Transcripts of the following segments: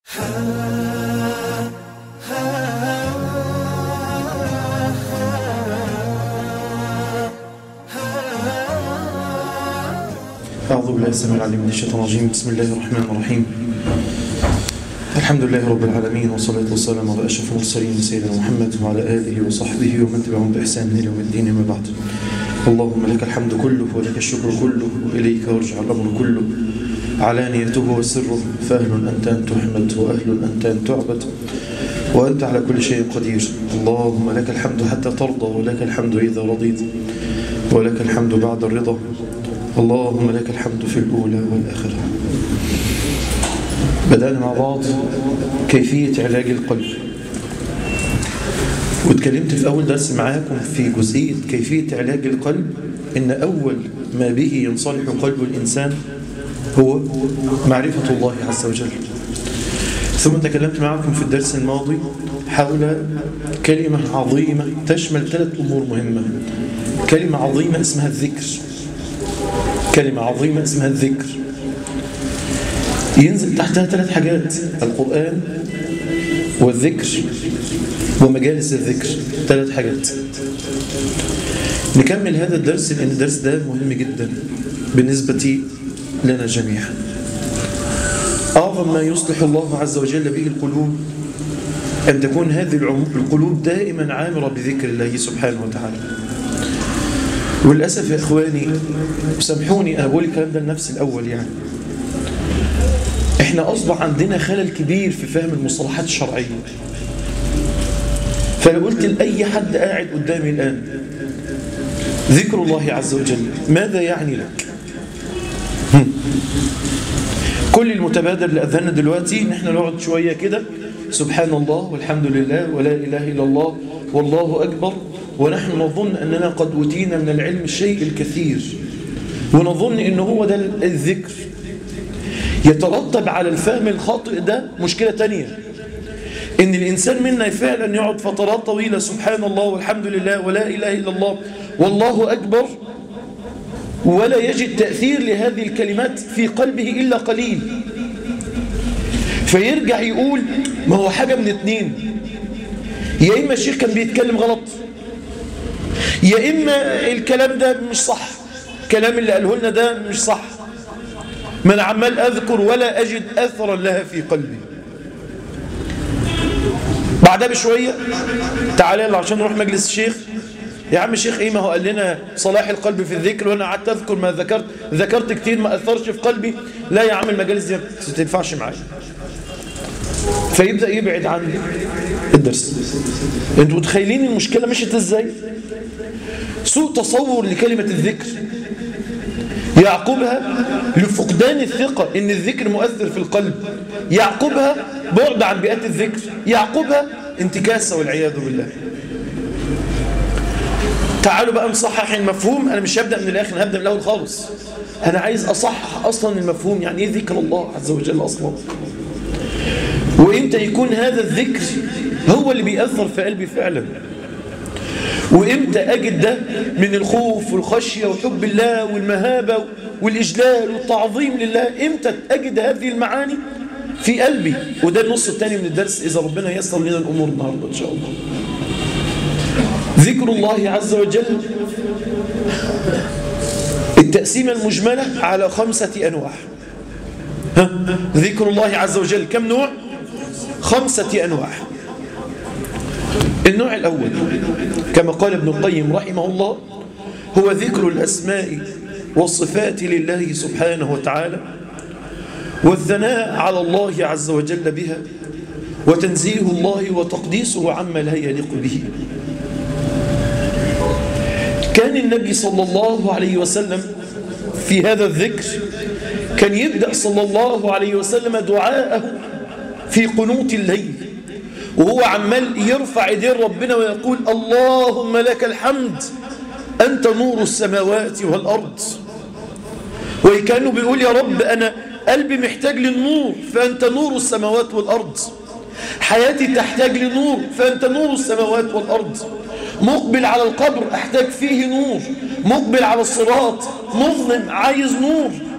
أعوذ بالله السميع العليم من الشيطان الرجيم بسم الله الرحمن الرحيم الحمد لله رب العالمين والصلاة والسلام على أشرف المرسلين سيدنا محمد وعلى آله وصحبه ومن تبعهم بإحسان إلى يوم الدين ما بعد اللهم لك الحمد كله ولك الشكر كله وإليك يرجع الأمر كله علانيته وسره فأهل أنت أن تحمد وأهل أنت أن تعبد وأنت على كل شيء قدير اللهم لك الحمد حتى ترضى ولك الحمد إذا رضيت ولك الحمد بعد الرضا اللهم لك الحمد في الأولى والآخرة بدأنا مع بعض كيفية علاج القلب واتكلمت في أول درس معاكم في جزئية كيفية علاج القلب إن أول ما به ينصلح قلب الإنسان هو معرفة الله عز وجل ثم تكلمت معكم في الدرس الماضي حول كلمة عظيمة تشمل ثلاث أمور مهمة كلمة عظيمة اسمها الذكر كلمة عظيمة اسمها الذكر ينزل تحتها ثلاث حاجات القرآن والذكر ومجالس الذكر ثلاث حاجات نكمل هذا الدرس لأن الدرس ده مهم جدا بالنسبة لنا جميعا أعظم ما يصلح الله عز وجل به القلوب أن تكون هذه القلوب دائما عامرة بذكر الله سبحانه وتعالى وللأسف يا إخواني سامحوني أقول الكلام ده لنفسي الأول يعني إحنا أصبح عندنا خلل كبير في فهم المصطلحات الشرعية فلو قلت لأي حد قاعد قدامي الآن ذكر الله عز وجل ماذا يعني لك كل المتبادر اللي أذهلنا دلوقتي نحن نقعد شوية كده سبحان الله والحمد لله ولا إله إلا الله والله أكبر ونحن نظن أننا قد أوتينا من العلم الشيء الكثير ونظن أنه هو ده الذكر يترتب على الفهم الخاطئ ده مشكلة تانية إن الإنسان منا فعلا يقعد فترات طويلة سبحان الله والحمد لله ولا إله إلا الله والله أكبر ولا يجد تأثير لهذه الكلمات في قلبه إلا قليل فيرجع يقول ما هو حاجة من اتنين يا إما الشيخ كان بيتكلم غلط يا إما الكلام ده مش صح الكلام اللي قاله لنا ده مش صح ما أنا عمال أذكر ولا أجد أثرا لها في قلبي بعدها بشوية تعالى يلا عشان نروح مجلس الشيخ يا عم الشيخ ايه ما هو قال لنا صلاح القلب في الذكر وانا قعدت اذكر ما ذكرت ذكرت كتير ما اثرش في قلبي لا يا عم المجالس دي ما تنفعش معايا فيبدا يبعد عن الدرس انتوا متخيلين المشكله مشت ازاي سوء تصور لكلمه الذكر يعقبها لفقدان الثقة ان الذكر مؤثر في القلب يعقبها بعد عن بيئات الذكر يعقبها انتكاسة والعياذ بالله تعالوا بقى نصحح المفهوم انا مش هبدأ من الاخر انا هبدأ من الاول خالص انا عايز اصحح اصلا المفهوم يعني ايه ذكر الله عز وجل اصلا وامتى يكون هذا الذكر هو اللي بيأثر في قلبي فعلا وامتى اجد ده من الخوف والخشية وحب الله والمهابة والإجلال والتعظيم لله امتى اجد هذه المعاني في قلبي وده النص الثاني من الدرس إذا ربنا يسر لنا الأمور النهاردة إن شاء الله ذكر الله عز وجل التقسيمة المجملة على خمسة أنواع ها؟ ذكر الله عز وجل كم نوع؟ خمسة أنواع النوع الأول كما قال ابن القيم رحمه الله هو ذكر الأسماء والصفات لله سبحانه وتعالى والثناء على الله عز وجل بها وتنزيه الله وتقديسه عما لا يليق به كان النبي صلى الله عليه وسلم في هذا الذكر كان يبدأ صلى الله عليه وسلم دعاءه في قنوت الليل وهو عمال يرفع ايدين ربنا ويقول اللهم لك الحمد أنت نور السماوات والأرض وكانه بيقول يا رب أنا قلبي محتاج للنور فأنت نور السماوات والأرض حياتي تحتاج لنور فأنت نور السماوات والأرض مقبل على القبر أحتاج فيه نور مقبل على الصراط مظلم عايز نور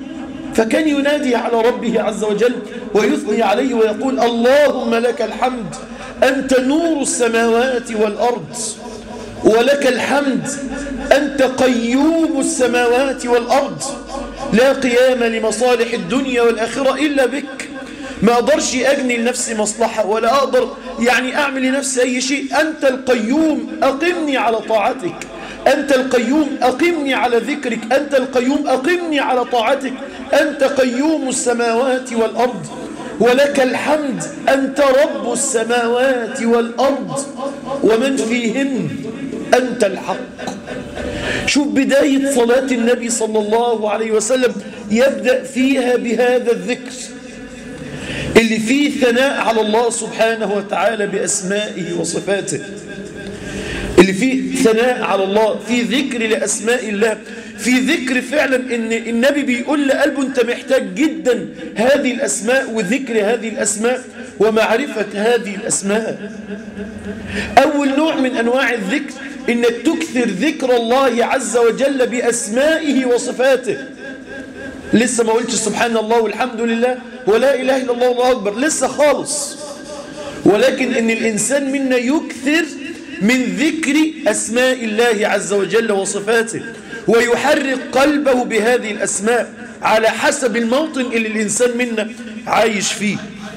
فكان ينادي على ربه عز وجل ويثني عليه ويقول اللهم لك الحمد أنت نور السماوات والأرض ولك الحمد أنت قيوم السماوات والأرض لا قيام لمصالح الدنيا والآخرة إلا بك ما أقدرش أجني لنفسي مصلحة ولا أقدر يعني أعمل لنفسي أي شيء أنت القيوم أقمني على طاعتك أنت القيوم أقمني على ذكرك أنت القيوم أقمني على طاعتك أنت قيوم السماوات والأرض ولك الحمد أنت رب السماوات والأرض ومن فيهن أنت الحق شوف بداية صلاة النبي صلى الله عليه وسلم يبدأ فيها بهذا الذكر اللي فيه ثناء على الله سبحانه وتعالى بأسمائه وصفاته اللي فيه ثناء على الله في ذكر لأسماء الله في ذكر فعلا ان النبي بيقول لقلبه انت محتاج جدا هذه الأسماء وذكر هذه الأسماء ومعرفة هذه الأسماء أول نوع من أنواع الذكر انك تكثر ذكر الله عز وجل بأسمائه وصفاته لسه ما قلتش سبحان الله والحمد لله ولا إله إلا الله والله أكبر لسه خالص ولكن ان الإنسان منا يكثر من ذكر أسماء الله عز وجل وصفاته ويحرك قلبه بهذه الأسماء على حسب الموطن اللي الإنسان منا عايش فيه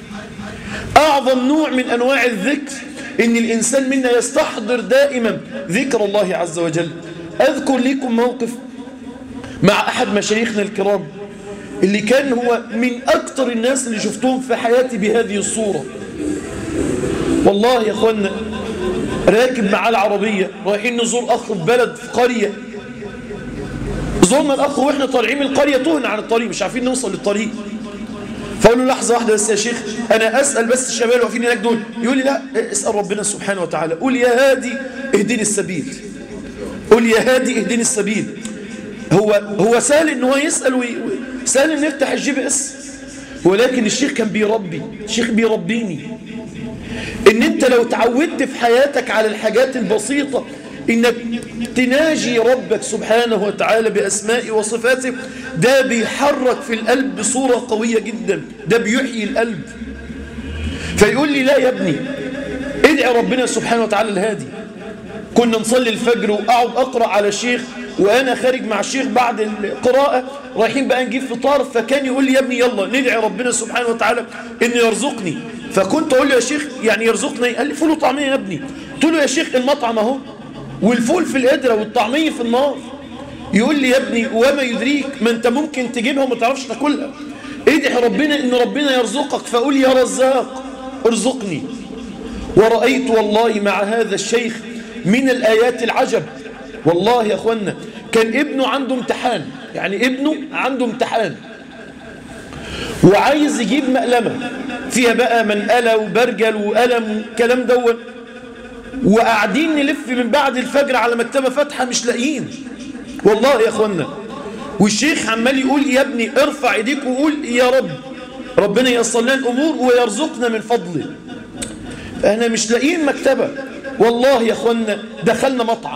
أعظم نوع من أنواع الذكر إن الإنسان منا يستحضر دائما ذكر الله عز وجل أذكر لكم موقف مع أحد مشايخنا الكرام اللي كان هو من أكثر الناس اللي شفتهم في حياتي بهذه الصورة والله يا أخوانا راكب معاه العربية رايحين نزور أخ في بلد في قرية زورنا الأخ وإحنا طالعين من القرية تهنا عن الطريق مش عارفين نوصل للطريق فأقول له لحظة واحدة بس يا شيخ أنا أسأل بس الشباب اللي واقفين هناك دول يقول لي لا اسأل ربنا سبحانه وتعالى قول يا هادي اهدني السبيل قول يا هادي اهدني السبيل هو هو سهل ان هو يسأل وي... سهل ان يفتح الجي بي اس ولكن الشيخ كان بيربي الشيخ بيربيني ان انت لو تعودت في حياتك على الحاجات البسيطة انك تناجي ربك سبحانه وتعالى بأسماء وصفاته ده بيحرك في القلب بصورة قوية جدا ده بيحيي القلب فيقول لي لا يا ابني ادعي ربنا سبحانه وتعالى الهادي كنا نصلي الفجر وأقعد أقرأ على الشيخ وأنا خارج مع الشيخ بعد القراءة رايحين بقى نجيب فطار فكان يقول لي يا ابني يلا ندعي ربنا سبحانه وتعالى إنه يرزقني فكنت أقول له يا شيخ يعني يرزقني قال لي فول وطعمية يا ابني قلت له يا شيخ المطعم اهو والفول في القدرة والطعمية في النار يقول لي يا ابني وما يدريك ما انت ممكن تجيبها وما تعرفش تاكلها ادعي ربنا ان ربنا يرزقك فقول يا رزاق ارزقني ورأيت والله مع هذا الشيخ من الآيات العجب والله يا أخوانا كان ابنه عنده امتحان يعني ابنه عنده امتحان وعايز يجيب مقلمة فيها بقى منقلة وبرجل وقلم والكلام دوت وقاعدين نلف من بعد الفجر على مكتبة فاتحة مش لاقيين والله يا أخوانا والشيخ عمال يقول يا ابني ارفع ايديك وقول يا رب ربنا ييسر لنا الأمور ويرزقنا من فضله احنا مش لاقيين مكتبة والله يا اخوانا دخلنا مطعم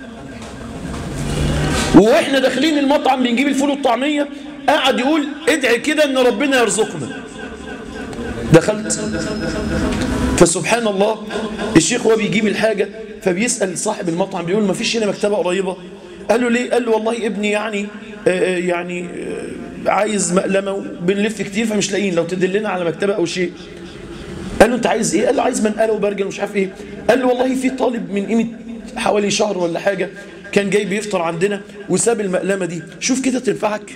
واحنا داخلين المطعم بنجيب الفول والطعمية قاعد يقول ادعي كده ان ربنا يرزقنا دخلت فسبحان الله الشيخ هو بيجيب الحاجة فبيسأل صاحب المطعم بيقول ما فيش هنا مكتبة قريبة قال له ليه قال له والله ابني يعني آه يعني آه عايز مقلمة وبنلف كتير فمش لاقيين لو تدلنا على مكتبة او شيء قال له انت عايز ايه قال له عايز منقله وبرجل ومش عارف ايه قال له والله في طالب من قيمه حوالي شهر ولا حاجه كان جاي بيفطر عندنا وساب المقلمه دي شوف كده تنفعك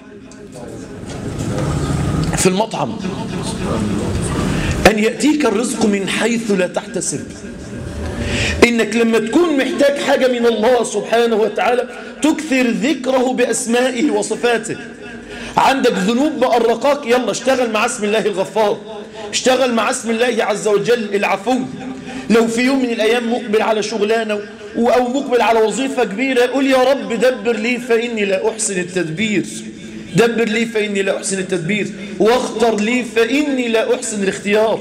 في المطعم ان ياتيك الرزق من حيث لا تحتسب انك لما تكون محتاج حاجه من الله سبحانه وتعالى تكثر ذكره باسمائه وصفاته عندك ذنوب مقرقاك يلا اشتغل مع اسم الله الغفار اشتغل مع اسم الله عز وجل العفو لو في يوم من الأيام مقبل على شغلانة أو مقبل على وظيفة كبيرة قول يا رب دبر لي فإني لا أحسن التدبير دبر لي فإني لا أحسن التدبير واختر لي فإني لا أحسن الاختيار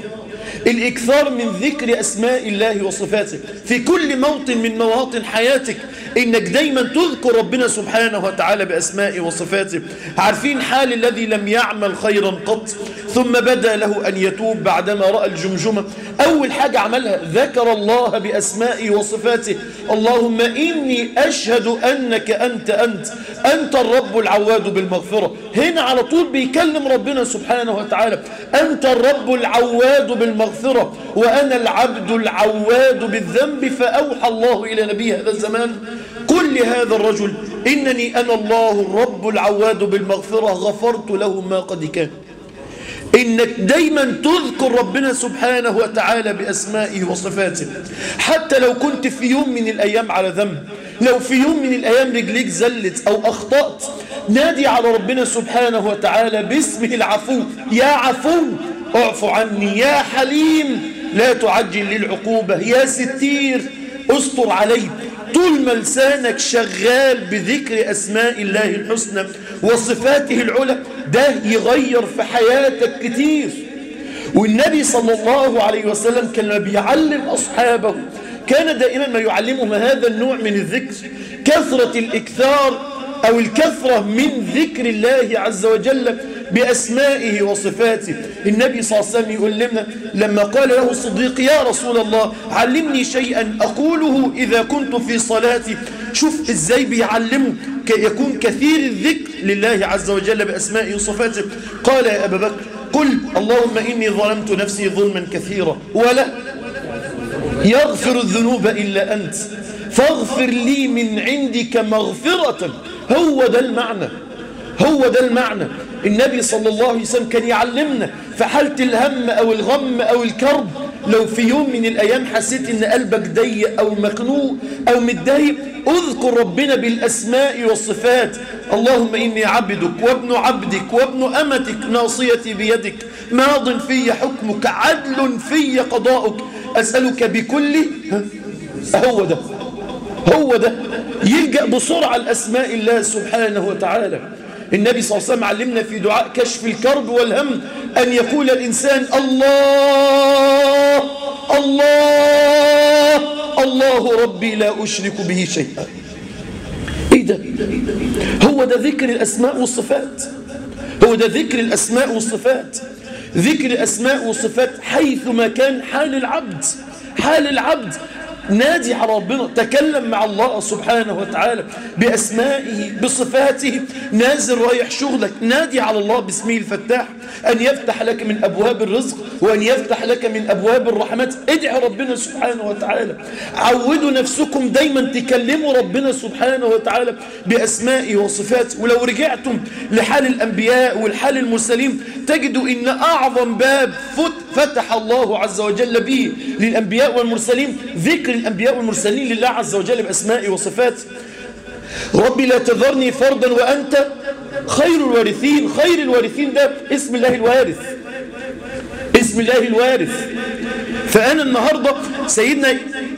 الإكثار من ذكر أسماء الله وصفاته في كل موطن من مواطن حياتك إنك دايما تذكر ربنا سبحانه وتعالى بأسمائه وصفاته عارفين حال الذي لم يعمل خيرا قط ثم بدا له أن يتوب بعدما رأى الجمجمة أول حاجة عملها ذكر الله بأسمائه وصفاته اللهم إني أشهد أنك أنت أنت أنت الرب العواد بالمغفرة هنا على طول بيكلم ربنا سبحانه وتعالى أنت الرب العواد بالمغفرة وأنا العبد العواد بالذنب فأوحى الله إلى نبي هذا الزمان قل لهذا الرجل إنني أنا الله الرب العواد بالمغفرة غفرت له ما قد كان إنك دايما تذكر ربنا سبحانه وتعالى بأسمائه وصفاته حتى لو كنت في يوم من الأيام على ذنب لو في يوم من الأيام رجليك زلت أو أخطأت نادي على ربنا سبحانه وتعالى باسمه العفو يا عفو اعف عني يا حليم لا تعجل للعقوبة يا ستير استر علي طول ما لسانك شغال بذكر أسماء الله الحسنى وصفاته العلى ده يغير في حياتك كتير والنبي صلى الله عليه وسلم كان بيعلم أصحابه كان دائما ما يعلمهم هذا النوع من الذكر كثرة الإكثار أو الكثرة من ذكر الله عز وجل بأسمائه وصفاته النبي صلى الله عليه وسلم يقول لنا لما قال له الصديق يا رسول الله علمني شيئا أقوله إذا كنت في صلاتي شوف إزاي بيعلمه يكون كثير الذكر لله عز وجل بأسمائه وصفاته قال يا أبا بكر قل اللهم إني ظلمت نفسي ظلما كثيرا ولا يغفر الذنوب إلا أنت فاغفر لي من عندك مغفرة هو ده المعنى هو ده المعنى النبي صلى الله عليه وسلم كان يعلمنا في حالة الهم أو الغم أو الكرب لو في يوم من الأيام حسيت إن قلبك ضيق أو مخنوق أو متضايق اذكر ربنا بالأسماء والصفات اللهم إني عبدك وابن عبدك وابن أمتك ناصيتي بيدك ماض في حكمك عدل في قضاؤك أسألك بكل هو ده هو ده يلجأ بسرعة لأسماء الله سبحانه وتعالى النبي صلى الله عليه وسلم علمنا في دعاء كشف الكرب والهم أن يقول الإنسان الله الله الله ربي لا أشرك به شيئا إيه ده هو ده ذكر الأسماء والصفات هو ده ذكر الأسماء والصفات ذكر الأسماء والصفات حيثما كان حال العبد حال العبد نادي على ربنا تكلم مع الله سبحانه وتعالى بأسمائه بصفاته نازل رايح شغلك نادي على الله باسمه الفتاح أن يفتح لك من أبواب الرزق وأن يفتح لك من أبواب الرحمات ادعي ربنا سبحانه وتعالى عودوا نفسكم دايما تكلموا ربنا سبحانه وتعالى بأسمائه وصفاته ولو رجعتم لحال الأنبياء والحال المرسلين تجدوا إن أعظم باب فتح الله عز وجل به للأنبياء والمرسلين ذكر الأنبياء والمرسلين لله عز وجل بأسمائه وصفاته ربي لا تذرني فردا وأنت خير الوارثين خير الوارثين ده اسم الله الوارث اسم الله الوارث فأنا النهاردة سيدنا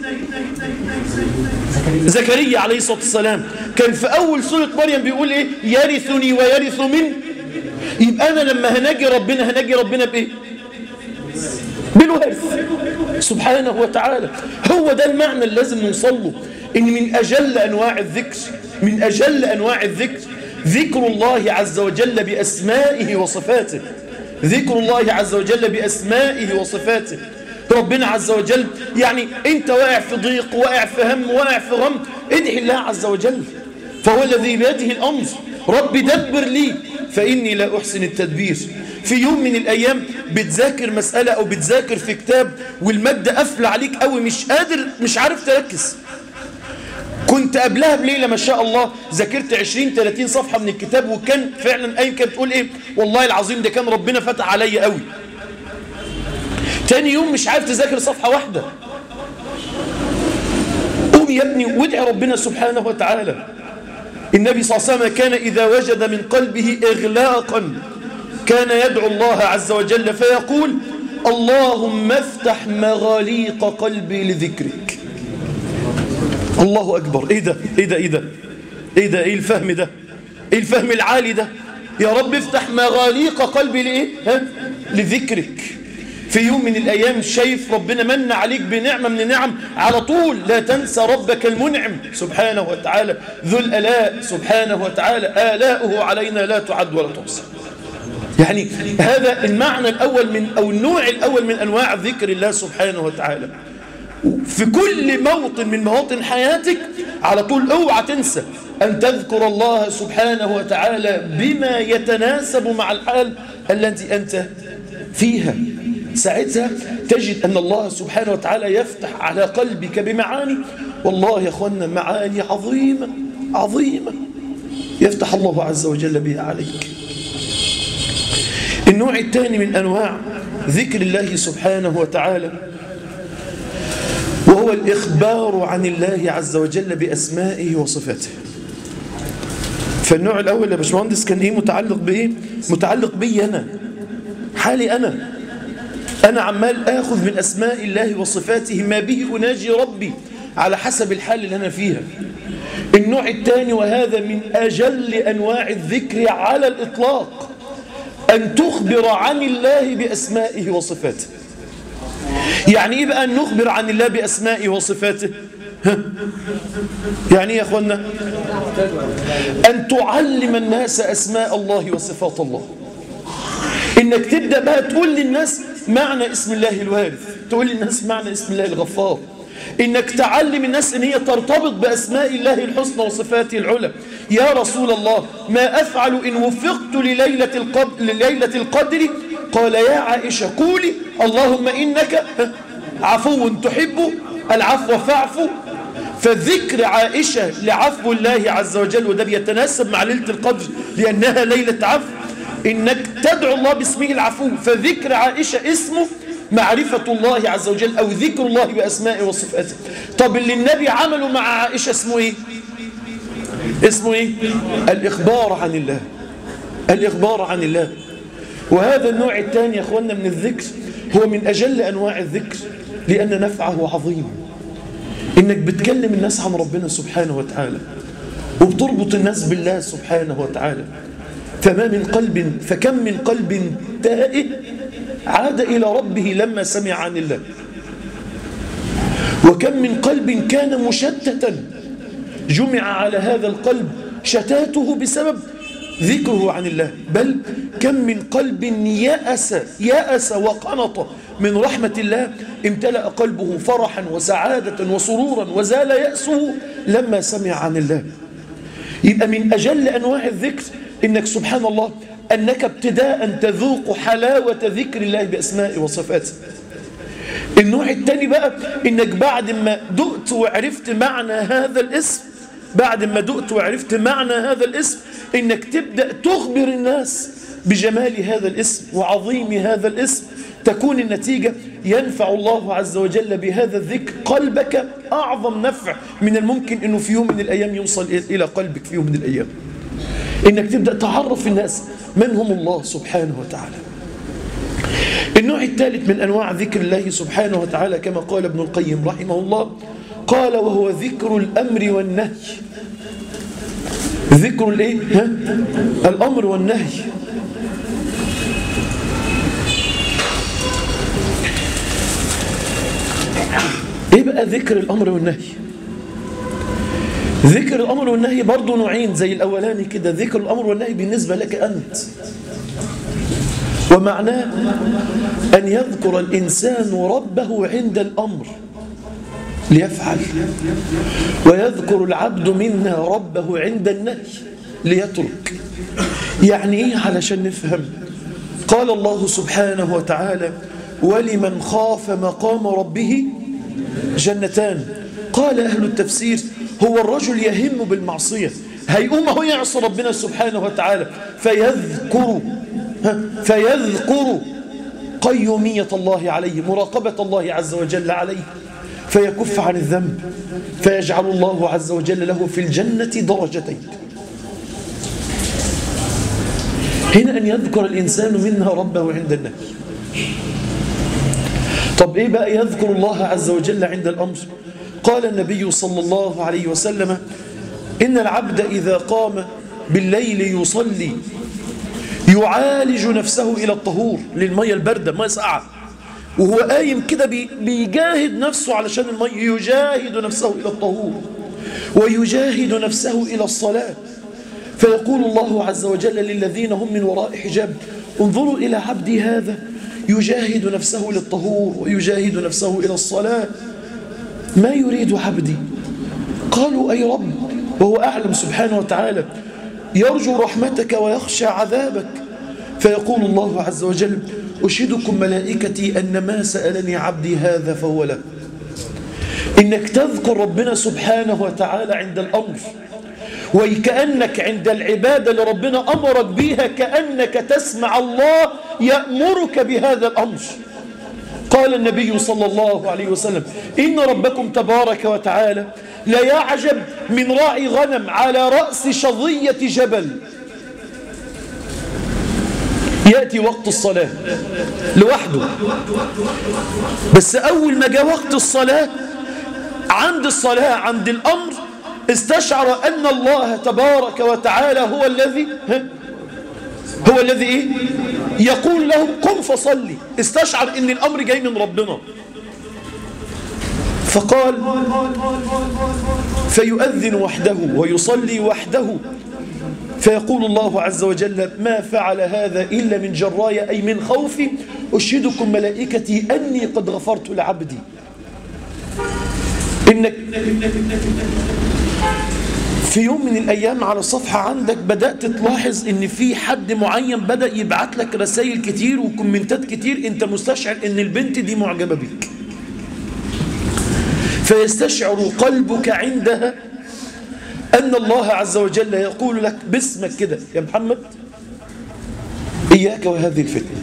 زكريا عليه الصلاة والسلام كان في أول سورة مريم بيقول إيه يرثني ويرث من يبقى أنا لما هنجي ربنا هنجي ربنا بإيه بالوارث سبحانه وتعالى هو ده المعنى اللي لازم نوصل له إن من أجل أنواع الذكر من أجل أنواع الذكر ذكر الله عز وجل بأسمائه وصفاته ذكر الله عز وجل بأسمائه وصفاته ربنا عز وجل يعني انت واقع في ضيق واقع في هم واقع في غم ادعي الله عز وجل فهو الذي بيده الأمر رب دبر لي فإني لا أحسن التدبير في يوم من الأيام بتذاكر مسألة أو بتذاكر في كتاب والمادة قافله عليك قوي مش قادر مش عارف تركز كنت قبلها بليلة ما شاء الله ذاكرت 20 30 صفحة من الكتاب وكان فعلا أي كانت بتقول إيه والله العظيم ده كان ربنا فتح عليا قوي تاني يوم مش عارف تذاكر صفحة واحدة قوم يا ابني وادعي ربنا سبحانه وتعالى النبي صلى الله عليه وسلم كان إذا وجد من قلبه إغلاقا كان يدعو الله عز وجل فيقول اللهم افتح مغاليق قلبي لذكرك الله أكبر إيه ده إيه ده إيه ده إيه ده إيه الفهم ده إيه الفهم العالي ده يا رب افتح مغاليق قلبي لإيه ها؟ لذكرك في في يوم من الأيام شايف ربنا من عليك بنعمة من النعم على طول لا تنسى ربك المنعم سبحانه وتعالى ذو الألاء سبحانه وتعالى آلاؤه علينا لا تعد ولا تحصى يعني هذا المعنى الأول من أو النوع الأول من أنواع ذكر الله سبحانه وتعالى في كل موطن من مواطن حياتك على طول اوعى تنسى أن تذكر الله سبحانه وتعالى بما يتناسب مع الحال التي أنت فيها ساعتها تجد أن الله سبحانه وتعالى يفتح على قلبك بمعاني والله يا أخوانا معاني عظيمة عظيمة يفتح الله عز وجل بها عليك النوع الثاني من أنواع ذكر الله سبحانه وتعالى وهو الإخبار عن الله عز وجل بأسمائه وصفاته فالنوع الأول يا باشمهندس كان إيه متعلق بإيه متعلق بي أنا حالي أنا أنا عمال آخذ من أسماء الله وصفاته ما به أناجي ربي على حسب الحال اللي أنا فيها النوع الثاني وهذا من أجل أنواع الذكر على الإطلاق أن تخبر عن الله بأسمائه وصفاته يعني إيه بقى أن نخبر عن الله بأسمائه وصفاته ها؟ يعني إيه يا أخوانا أن تعلم الناس أسماء الله وصفات الله إنك تبدأ بقى تقول للناس معنى اسم الله الوارث تقول للناس معنى اسم الله الغفار إنك تعلم الناس إن هي ترتبط بأسماء الله الحسنى وصفاته العلى يا رسول الله ما أفعل إن وفقت لليلة القدر, لليلة القدر قال يا عائشة قولي اللهم إنك عفو تحب العفو فاعف فذكر عائشة لعفو الله عز وجل وده بيتناسب مع ليلة القدر لأنها ليلة عفو إنك تدعو الله باسمه العفو فذكر عائشة اسمه معرفة الله عز وجل أو ذكر الله بأسمائه وصفاته طب اللي النبي عمله مع عائشة اسمه إيه اسمه إيه الإخبار عن الله الإخبار عن الله وهذا النوع الثاني يا أخوانا من الذكر هو من أجل أنواع الذكر لأن نفعه عظيم إنك بتكلم الناس عن ربنا سبحانه وتعالى وبتربط الناس بالله سبحانه وتعالى فما من قلب فكم من قلب تائه عاد إلى ربه لما سمع عن الله وكم من قلب كان مشتتا جمع على هذا القلب شتاته بسبب ذكره عن الله بل كم من قلب يأس يأس وقنط من رحمة الله امتلأ قلبه فرحا وسعادة وسرورا وزال يأسه لما سمع عن الله يبقى من أجل أنواع الذكر إنك سبحان الله أنك ابتداء تذوق حلاوة ذكر الله بأسمائه وصفاته النوع الثاني بقى إنك بعد ما دقت وعرفت معنى هذا الاسم بعد ما دقت وعرفت معنى هذا الاسم إنك تبدأ تخبر الناس بجمال هذا الاسم وعظيم هذا الاسم تكون النتيجة ينفع الله عز وجل بهذا الذكر قلبك أعظم نفع من الممكن أنه في يوم من الأيام يوصل إلى قلبك في يوم من الأيام إنك تبدأ تعرف الناس من هم الله سبحانه وتعالى النوع الثالث من أنواع ذكر الله سبحانه وتعالى كما قال ابن القيم رحمه الله قال وهو ذكر الأمر والنهي ذكر الايه ها الأمر والنهي ايه بقى ذكر الأمر والنهي ذكر الأمر والنهي برضه نوعين زي الأولاني كده ذكر الأمر والنهي بالنسبة لك أنت ومعناه أن يذكر الإنسان ربه عند الأمر ليفعل ويذكر العبد منا ربه عند النهي ليترك يعني إيه علشان نفهم قال الله سبحانه وتعالى ولمن خاف مقام ربه جنتان قال أهل التفسير هو الرجل يهم بالمعصية هيقوم هو يعصي ربنا سبحانه وتعالى فيذكر فيذكر قيومية الله عليه مراقبة الله عز وجل عليه فيكف عن الذنب فيجعل الله عز وجل له في الجنة درجتين هنا أن يذكر الإنسان منها ربه عند النهي طب إيه بقى يذكر الله عز وجل عند الأمر قال النبي صلى الله عليه وسلم إن العبد إذا قام بالليل يصلي يعالج نفسه إلى الطهور للمية الباردة ما ساعة وهو قايم كده بي بيجاهد نفسه علشان المية يجاهد نفسه إلى الطهور ويجاهد نفسه إلى الصلاة فيقول الله عز وجل للذين هم من وراء حجاب انظروا إلى عبدي هذا يجاهد نفسه للطهور ويجاهد نفسه إلى الصلاة ما يريد عبدي قالوا أي رب وهو أعلم سبحانه وتعالى يرجو رحمتك ويخشى عذابك فيقول الله عز وجل أشهدكم ملائكتي أن ما سألني عبدي هذا فهو له إنك تذكر ربنا سبحانه وتعالى عند الأمر وكأنك عند العبادة اللي ربنا أمرك بيها كأنك تسمع الله يأمرك بهذا الأمر قال النبي صلى الله عليه وسلم إن ربكم تبارك وتعالى لا يعجب من راعي غنم على رأس شظية جبل يأتي وقت الصلاة لوحده بس أول ما جاء وقت الصلاة عند الصلاة عند الأمر استشعر أن الله تبارك وتعالى هو الذي هو الذي إيه؟ يقول له قم فصلي استشعر أن الأمر جاي من ربنا فقال فيؤذن وحده ويصلي وحده فيقول الله عز وجل ما فعل هذا إلا من جرايا أي من خوفي أشهدكم ملائكتي أني قد غفرت لعبدي إنك في يوم من الأيام على الصفحة عندك بدأت تلاحظ إن في حد معين بدأ يبعت لك رسائل كتير وكومنتات كتير أنت مستشعر إن البنت دي معجبة بيك فيستشعر قلبك عندها أن الله عز وجل يقول لك باسمك كده يا محمد إياك وهذه الفتنة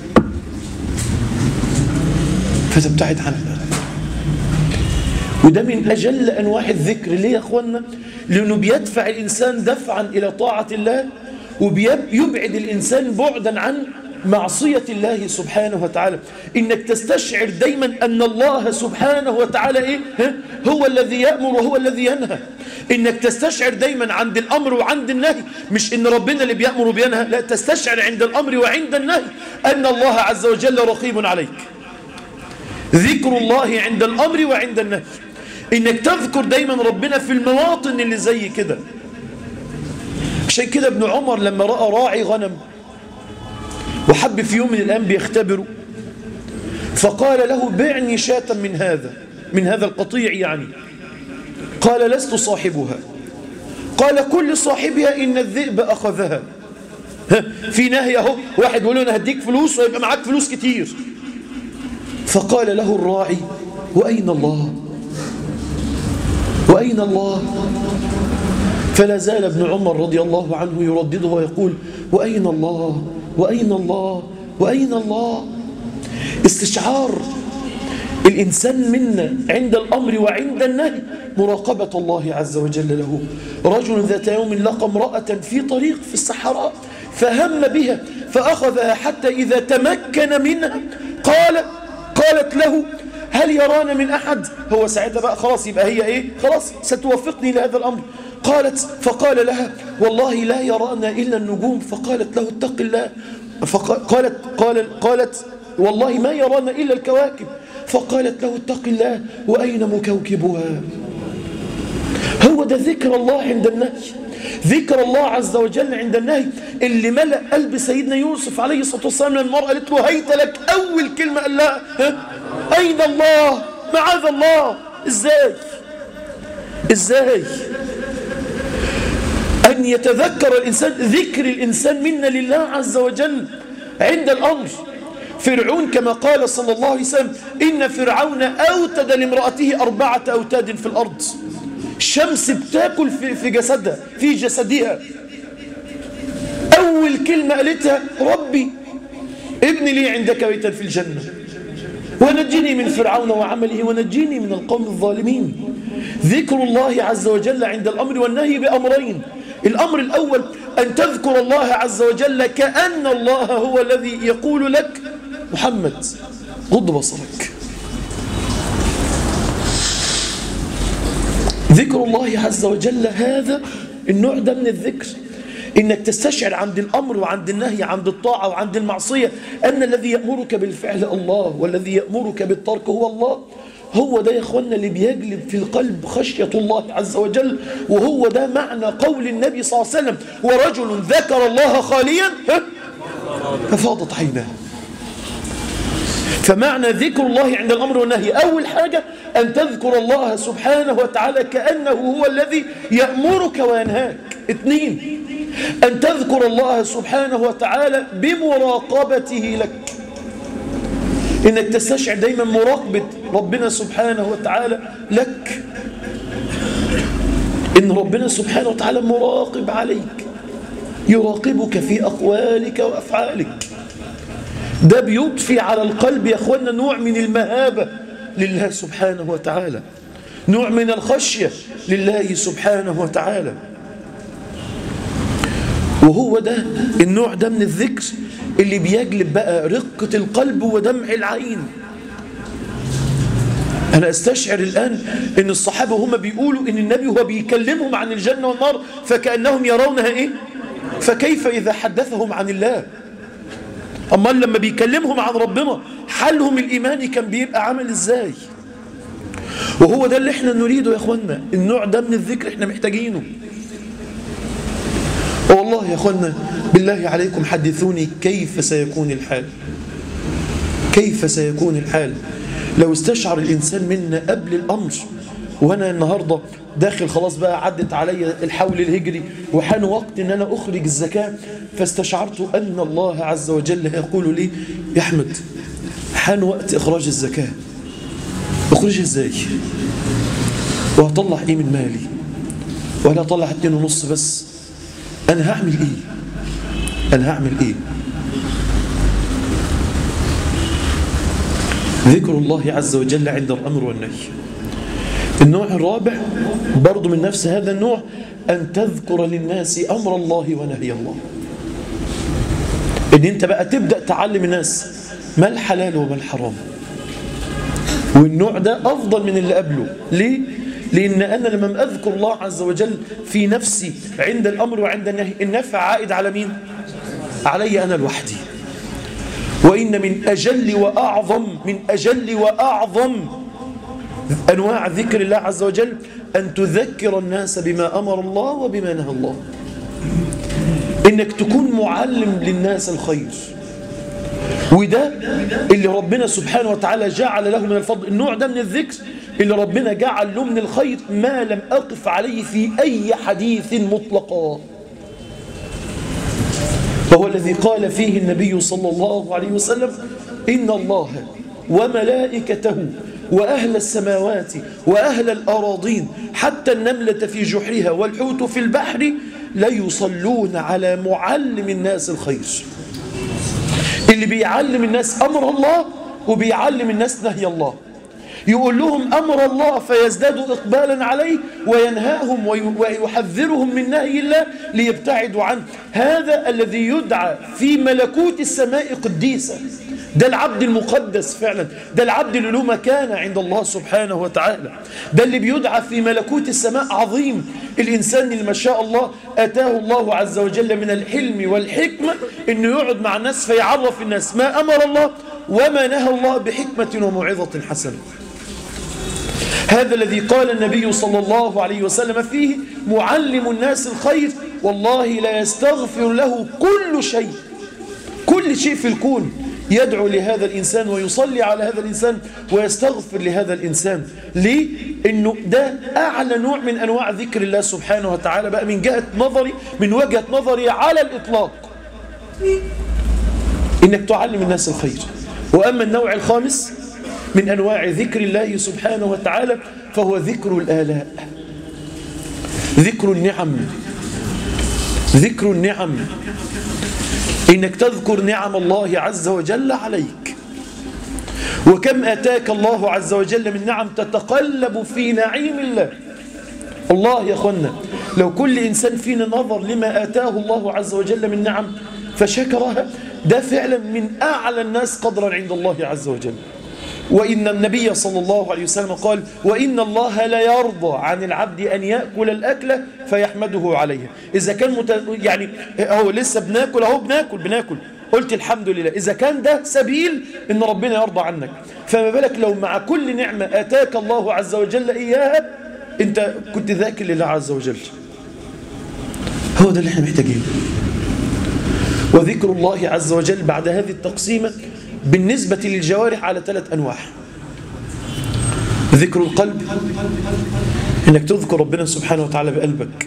فتبتعد عنها وده من أجل أنواع الذكر ليه يا أخوانا لأنه بيدفع الإنسان دفعا إلى طاعة الله وبيبعد الإنسان بعدا عن معصية الله سبحانه وتعالى إنك تستشعر دايما أن الله سبحانه وتعالى إيه؟ هو الذي يأمر وهو الذي ينهى إنك تستشعر دايما عند الأمر وعند النهي مش إن ربنا اللي بيأمر وبينهى لا تستشعر عند الأمر وعند النهي أن الله عز وجل رقيب عليك ذكر الله عند الأمر وعند النهي إنك تذكر دايما ربنا في المواطن اللي زي كده عشان كده ابن عمر لما رأى راعي غنم وحب في يوم من الأيام بيختبره فقال له بعني شاة من هذا من هذا القطيع يعني قال لست صاحبها قال كل صاحبها إن الذئب أخذها في نهي اهو واحد يقول له انا هديك فلوس ويبقى معاك فلوس كتير فقال له الراعي وأين الله وأين الله فلا زال ابن عمر رضي الله عنه يردده ويقول وأين الله وأين الله وأين الله استشعار الإنسان منا عند الأمر وعند النهي مراقبة الله عز وجل له رجل ذات يوم لقى امرأة في طريق في الصحراء فهم بها فأخذها حتى إذا تمكن منها قال قالت له هل يرانا من أحد هو ساعتها بقى خلاص يبقى هي إيه خلاص ستوفقني لهذا الأمر قالت فقال لها والله لا يرانا إلا النجوم فقالت له اتق الله فقالت قال قالت والله ما يرانا إلا الكواكب فقالت له اتق الله وأين مكوكبها هو ده ذكر الله عند النهي ذكر الله عز وجل عند النهي اللي ملأ قلب سيدنا يوسف عليه الصلاة والسلام لما المرأة قالت له هيت لك أول كلمة قال لها أين الله معاذ الله إزاي إزاي أن يتذكر الإنسان ذكر الإنسان منا لله عز وجل عند الأمر فرعون كما قال صلى الله عليه وسلم إن فرعون أوتد لامرأته أربعة أوتاد في الأرض الشمس بتاكل في, في جسدها في جسدها أول كلمة قالتها ربي ابني لي عندك بيتا في الجنة ونجني من فرعون وعمله ونجيني من القوم الظالمين ذكر الله عز وجل عند الأمر والنهي بأمرين الأمر الأول أن تذكر الله عز وجل كأن الله هو الذي يقول لك محمد غض بصرك ذكر الله عز وجل هذا النوع ده من الذكر إنك تستشعر عند الأمر وعند النهي عند الطاعة وعند المعصية أن الذي يأمرك بالفعل الله والذي يأمرك بالترك هو الله هو ده يا اخوانا اللي بيجلب في القلب خشية الله عز وجل وهو ده معنى قول النبي صلى الله عليه وسلم ورجل ذكر الله خاليا ففاضت عيناه فمعنى ذكر الله عند الأمر والنهي أول حاجة أن تذكر الله سبحانه وتعالى كأنه هو الذي يأمرك وينهاك اثنين أن تذكر الله سبحانه وتعالى بمراقبته لك إنك تستشعر دايما مراقبة ربنا سبحانه وتعالى لك إن ربنا سبحانه وتعالى مراقب عليك يراقبك في أقوالك وأفعالك ده بيضفي على القلب يا أخوانا نوع من المهابة لله سبحانه وتعالى نوع من الخشية لله سبحانه وتعالى وهو ده النوع ده من الذكر اللي بيجلب بقى رقة القلب ودمع العين أنا أستشعر الآن أن الصحابة هم بيقولوا أن النبي هو بيكلمهم عن الجنة والنار فكأنهم يرونها إيه فكيف إذا حدثهم عن الله أما لما بيكلمهم عن ربنا حالهم الإيماني كان بيبقى عامل إزاي وهو ده اللي احنا نريده يا أخوانا النوع ده من الذكر احنا محتاجينه والله يا أخوانا بالله عليكم حدثوني كيف سيكون الحال كيف سيكون الحال لو استشعر الإنسان منا قبل الأمر وأنا النهاردة داخل خلاص بقى عدت علي الحول الهجري وحان وقت أن أنا أخرج الزكاة فاستشعرت أن الله عز وجل يقول لي يا أحمد حان وقت إخراج الزكاة أخرجها إزاي وهطلع إيه من مالي ولا أطلع اتنين ونص بس أنا هعمل إيه أنا هعمل إيه ذكر الله عز وجل عند الأمر والنهي النوع الرابع برضو من نفس هذا النوع أن تذكر للناس أمر الله ونهي الله إن أنت بقى تبدأ تعلم الناس ما الحلال وما الحرام والنوع ده أفضل من اللي قبله ليه؟ لأن أنا لما أذكر الله عز وجل في نفسي عند الأمر وعند النهي النفع عائد على مين؟ علي أنا لوحدي وإن من أجل وأعظم من أجل وأعظم أنواع ذكر الله عز وجل أن تذكر الناس بما أمر الله وبما نهى الله إنك تكون معلم للناس الخير وده اللي ربنا سبحانه وتعالى جعل له من الفضل النوع ده من الذكر اللي ربنا جعل له من الخير ما لم أقف عليه في أي حديث مطلقا وهو الذي قال فيه النبي صلى الله عليه وسلم إن الله وملائكته وأهل السماوات وأهل الأراضين حتى النملة في جحرها والحوت في البحر ليصلون على معلم الناس الخير اللي بيعلم الناس أمر الله وبيعلم الناس نهي الله يقول لهم أمر الله فيزدادوا إقبالا عليه وينهاهم ويحذرهم من نهي الله ليبتعدوا عنه هذا الذي يدعى في ملكوت السماء قديسا ده العبد المقدس فعلا ده العبد اللي له مكانة عند الله سبحانه وتعالى ده اللي بيدعى في ملكوت السماء عظيم الإنسان اللي ما شاء الله أتاه الله عز وجل من الحلم والحكمة إنه يقعد مع الناس فيعرف الناس ما أمر الله وما نهى الله بحكمة وموعظة حسنة هذا الذي قال النبي صلى الله عليه وسلم فيه معلم الناس الخير والله لا يستغفر له كل شيء كل شيء في الكون يدعو لهذا الإنسان ويصلي على هذا الإنسان ويستغفر لهذا الإنسان ليه؟ إنه ده أعلى نوع من أنواع ذكر الله سبحانه وتعالى بقى من جهة نظري من وجهة نظري على الإطلاق إنك تعلم الناس الخير وأما النوع الخامس من أنواع ذكر الله سبحانه وتعالى فهو ذكر الآلاء ذكر النعم ذكر النعم إنك تذكر نعم الله عز وجل عليك وكم أتاك الله عز وجل من نعم تتقلب في نعيم الله الله يا أخوانا لو كل إنسان فينا نظر لما آتاه الله عز وجل من نعم فشكرها ده فعلا من أعلى الناس قدرا عند الله عز وجل وإن النبي صلى الله عليه وسلم قال وإن الله لا يرضى عن العبد أن يأكل الأكلة فيحمده عليها إذا كان مت... يعني هو لسه بناكل أهو بناكل بناكل قلت الحمد لله إذا كان ده سبيل إن ربنا يرضى عنك فما بالك لو مع كل نعمة أتاك الله عز وجل إياها أنت كنت ذاكر لله عز وجل هو ده اللي احنا محتاجينه وذكر الله عز وجل بعد هذه التقسيمة بالنسبة للجوارح على ثلاث أنواع ذكر القلب إنك تذكر ربنا سبحانه وتعالى بقلبك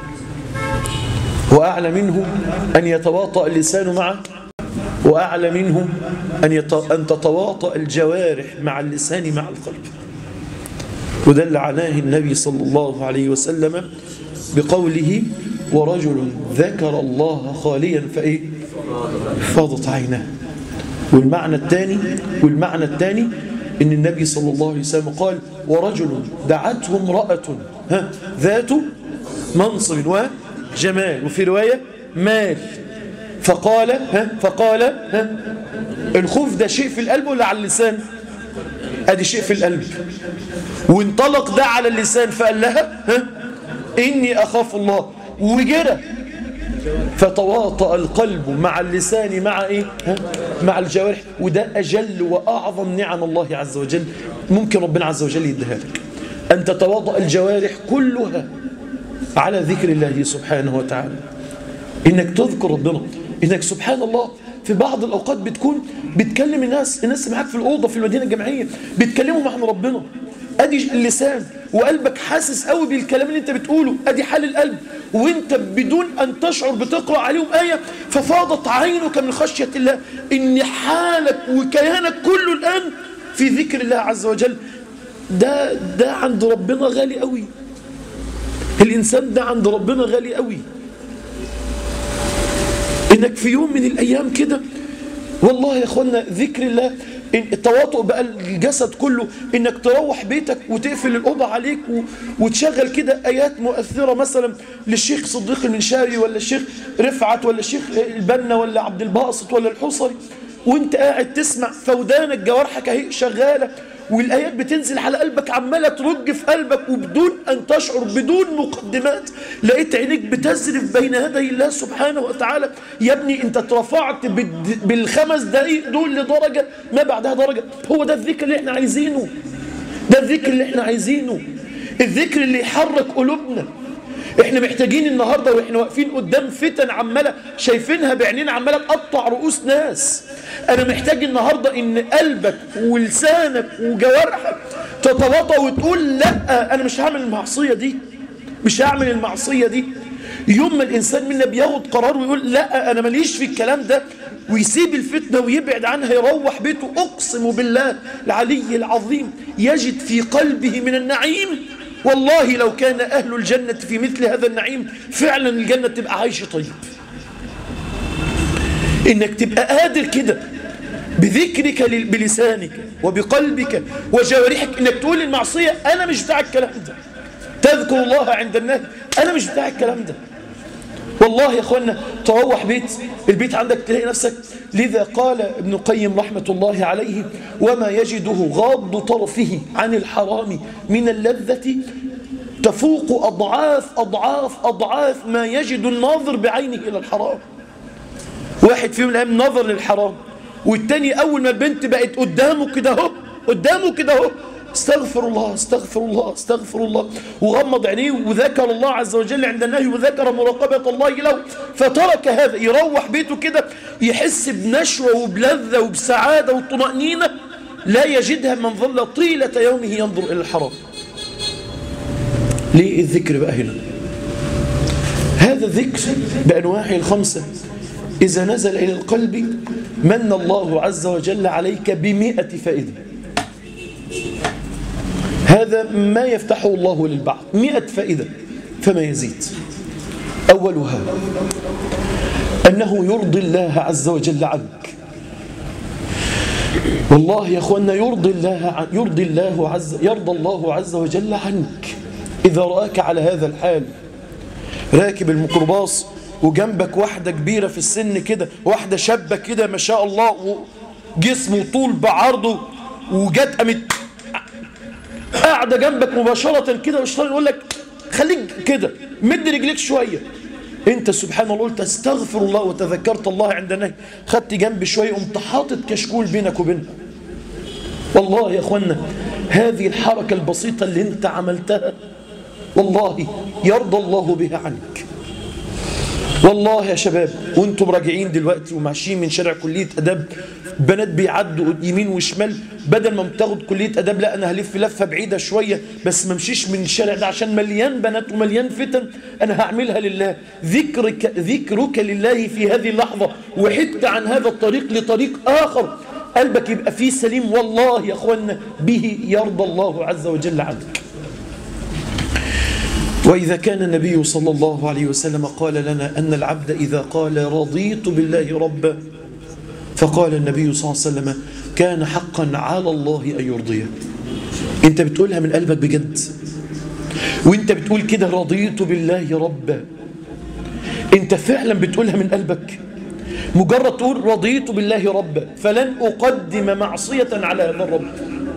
وأعلى منه أن يتواطأ اللسان معه وأعلى منه أن, يت... أن تتواطأ الجوارح مع اللسان مع القلب ودل عليه النبي صلى الله عليه وسلم بقوله ورجل ذكر الله خاليا فإيه فاضت عيناه والمعنى الثاني والمعنى الثاني ان النبي صلى الله عليه وسلم قال ورجل دعته امرأة ها ذات منصب وجمال وفي رواية مال فقال ها فقال ها الخوف ده شيء في القلب ولا على اللسان ادي شيء في القلب وانطلق ده على اللسان فقال لها ها اني اخاف الله وجرى فتواطأ القلب مع اللسان مع ايه ها؟ مع الجوارح وده اجل واعظم نعم الله عز وجل ممكن ربنا عز وجل يديها لك ان تتواطأ الجوارح كلها على ذكر الله سبحانه وتعالى انك تذكر ربنا انك سبحان الله في بعض الاوقات بتكون بتكلم الناس الناس معاك في الاوضه في المدينه الجامعيه بيتكلموا عن ربنا ادي اللسان وقلبك حاسس قوي بالكلام اللي انت بتقوله ادي حال القلب وانت بدون ان تشعر بتقرا عليهم ايه ففاضت عينك من خشيه الله ان حالك وكيانك كله الان في ذكر الله عز وجل ده ده عند ربنا غالي قوي الانسان ده عند ربنا غالي قوي انك في يوم من الايام كده والله يا اخوانا ذكر الله التواطؤ بقى الجسد كله انك تروح بيتك وتقفل الاوضه عليك و... وتشغل كده ايات مؤثره مثلا للشيخ صديق المنشاري ولا الشيخ رفعت ولا الشيخ البنا ولا عبد الباسط ولا الحصري وانت قاعد تسمع فودانك جوارحك اهي شغاله والايات بتنزل على قلبك عماله ترج في قلبك وبدون ان تشعر بدون مقدمات لقيت عينيك بتزرف بين يدي الله سبحانه وتعالى يا ابني انت اترفعت بالخمس دقائق دول لدرجه ما بعدها درجه هو ده الذكر اللي احنا عايزينه ده الذكر اللي احنا عايزينه الذكر اللي يحرك قلوبنا احنا محتاجين النهارده واحنا واقفين قدام فتن عماله شايفينها بعينينا عماله تقطع رؤوس ناس انا محتاج النهارده ان قلبك ولسانك وجوارحك تتواطى وتقول لا انا مش هعمل المعصيه دي مش هعمل المعصيه دي يوم ما الانسان منا بياخد قرار ويقول لا انا ماليش في الكلام ده ويسيب الفتنه ويبعد عنها يروح بيته اقسم بالله العلي العظيم يجد في قلبه من النعيم والله لو كان أهل الجنة في مثل هذا النعيم فعلا الجنة تبقى عايش طيب إنك تبقى قادر كده بذكرك بلسانك وبقلبك وجوارحك إنك تقول المعصية أنا مش بتاع الكلام ده تذكر الله عند النهي أنا مش بتاع الكلام ده والله يا أخوانا تروح بيت البيت عندك تلاقي نفسك لذا قال ابن القيم رحمة الله عليه وما يجده غاض طرفه عن الحرام من اللذة تفوق أضعاف أضعاف أضعاف ما يجد الناظر بعينه إلى الحرام واحد فيهم الأيام نظر للحرام والتاني أول ما البنت بقت قدامه كده اهو قدامه كده اهو استغفر الله استغفر الله استغفر الله وغمض عينيه وذكر الله عز وجل عند النهي وذكر مراقبة الله له فترك هذا يروح بيته كده يحس بنشوة وبلذة وبسعادة وطمأنينة لا يجدها من ظل طيلة يومه ينظر إلى الحرام ليه الذكر بقى هنا هذا الذكر بأنواعه الخمسة إذا نزل إلى القلب من الله عز وجل عليك بمئة فائدة هذا ما يفتحه الله للبعض مئة فائدة فما يزيد أولها أنه يرضي الله عز وجل عنك والله يا أخوانا يرضي الله عن يرضي الله عز يرضى الله عز وجل عنك إذا رآك على هذا الحال راكب الميكروباص وجنبك واحدة كبيرة في السن كده واحدة شابة كده ما شاء الله جسمه طول بعرضه وجت قامت قاعدة جنبك مباشرة كده والشيطان يقول لك خليك كده مد رجليك شوية انت سبحان الله قلت استغفر الله وتذكرت الله عند النهي خدت جنب شوية قمت حاطط كشكول بينك وبينها والله يا اخوانا هذه الحركة البسيطة اللي انت عملتها والله يرضى الله بها عنك والله يا شباب وانتم راجعين دلوقتي وماشيين من شارع كلية أداب بنات بيعدوا يمين وشمال بدل ما تاخد كلية أداب لا أنا هلف لفة بعيدة شوية بس ما امشيش من الشارع ده عشان مليان بنات ومليان فتن أنا هعملها لله ذكرك, ذكرك لله في هذه اللحظة وحدت عن هذا الطريق لطريق آخر قلبك يبقى فيه سليم والله يا أخوانا به يرضى الله عز وجل عنك وإذا كان النبي صلى الله عليه وسلم قال لنا أن العبد إذا قال رضيت بالله ربا فقال النبي صلى الله عليه وسلم كان حقا على الله أن يرضيه أنت بتقولها من قلبك بجد وانت بتقول كده رضيت بالله ربا انت فعلا بتقولها من قلبك مجرد تقول رضيت بالله ربا فلن أقدم معصية على هذا الرب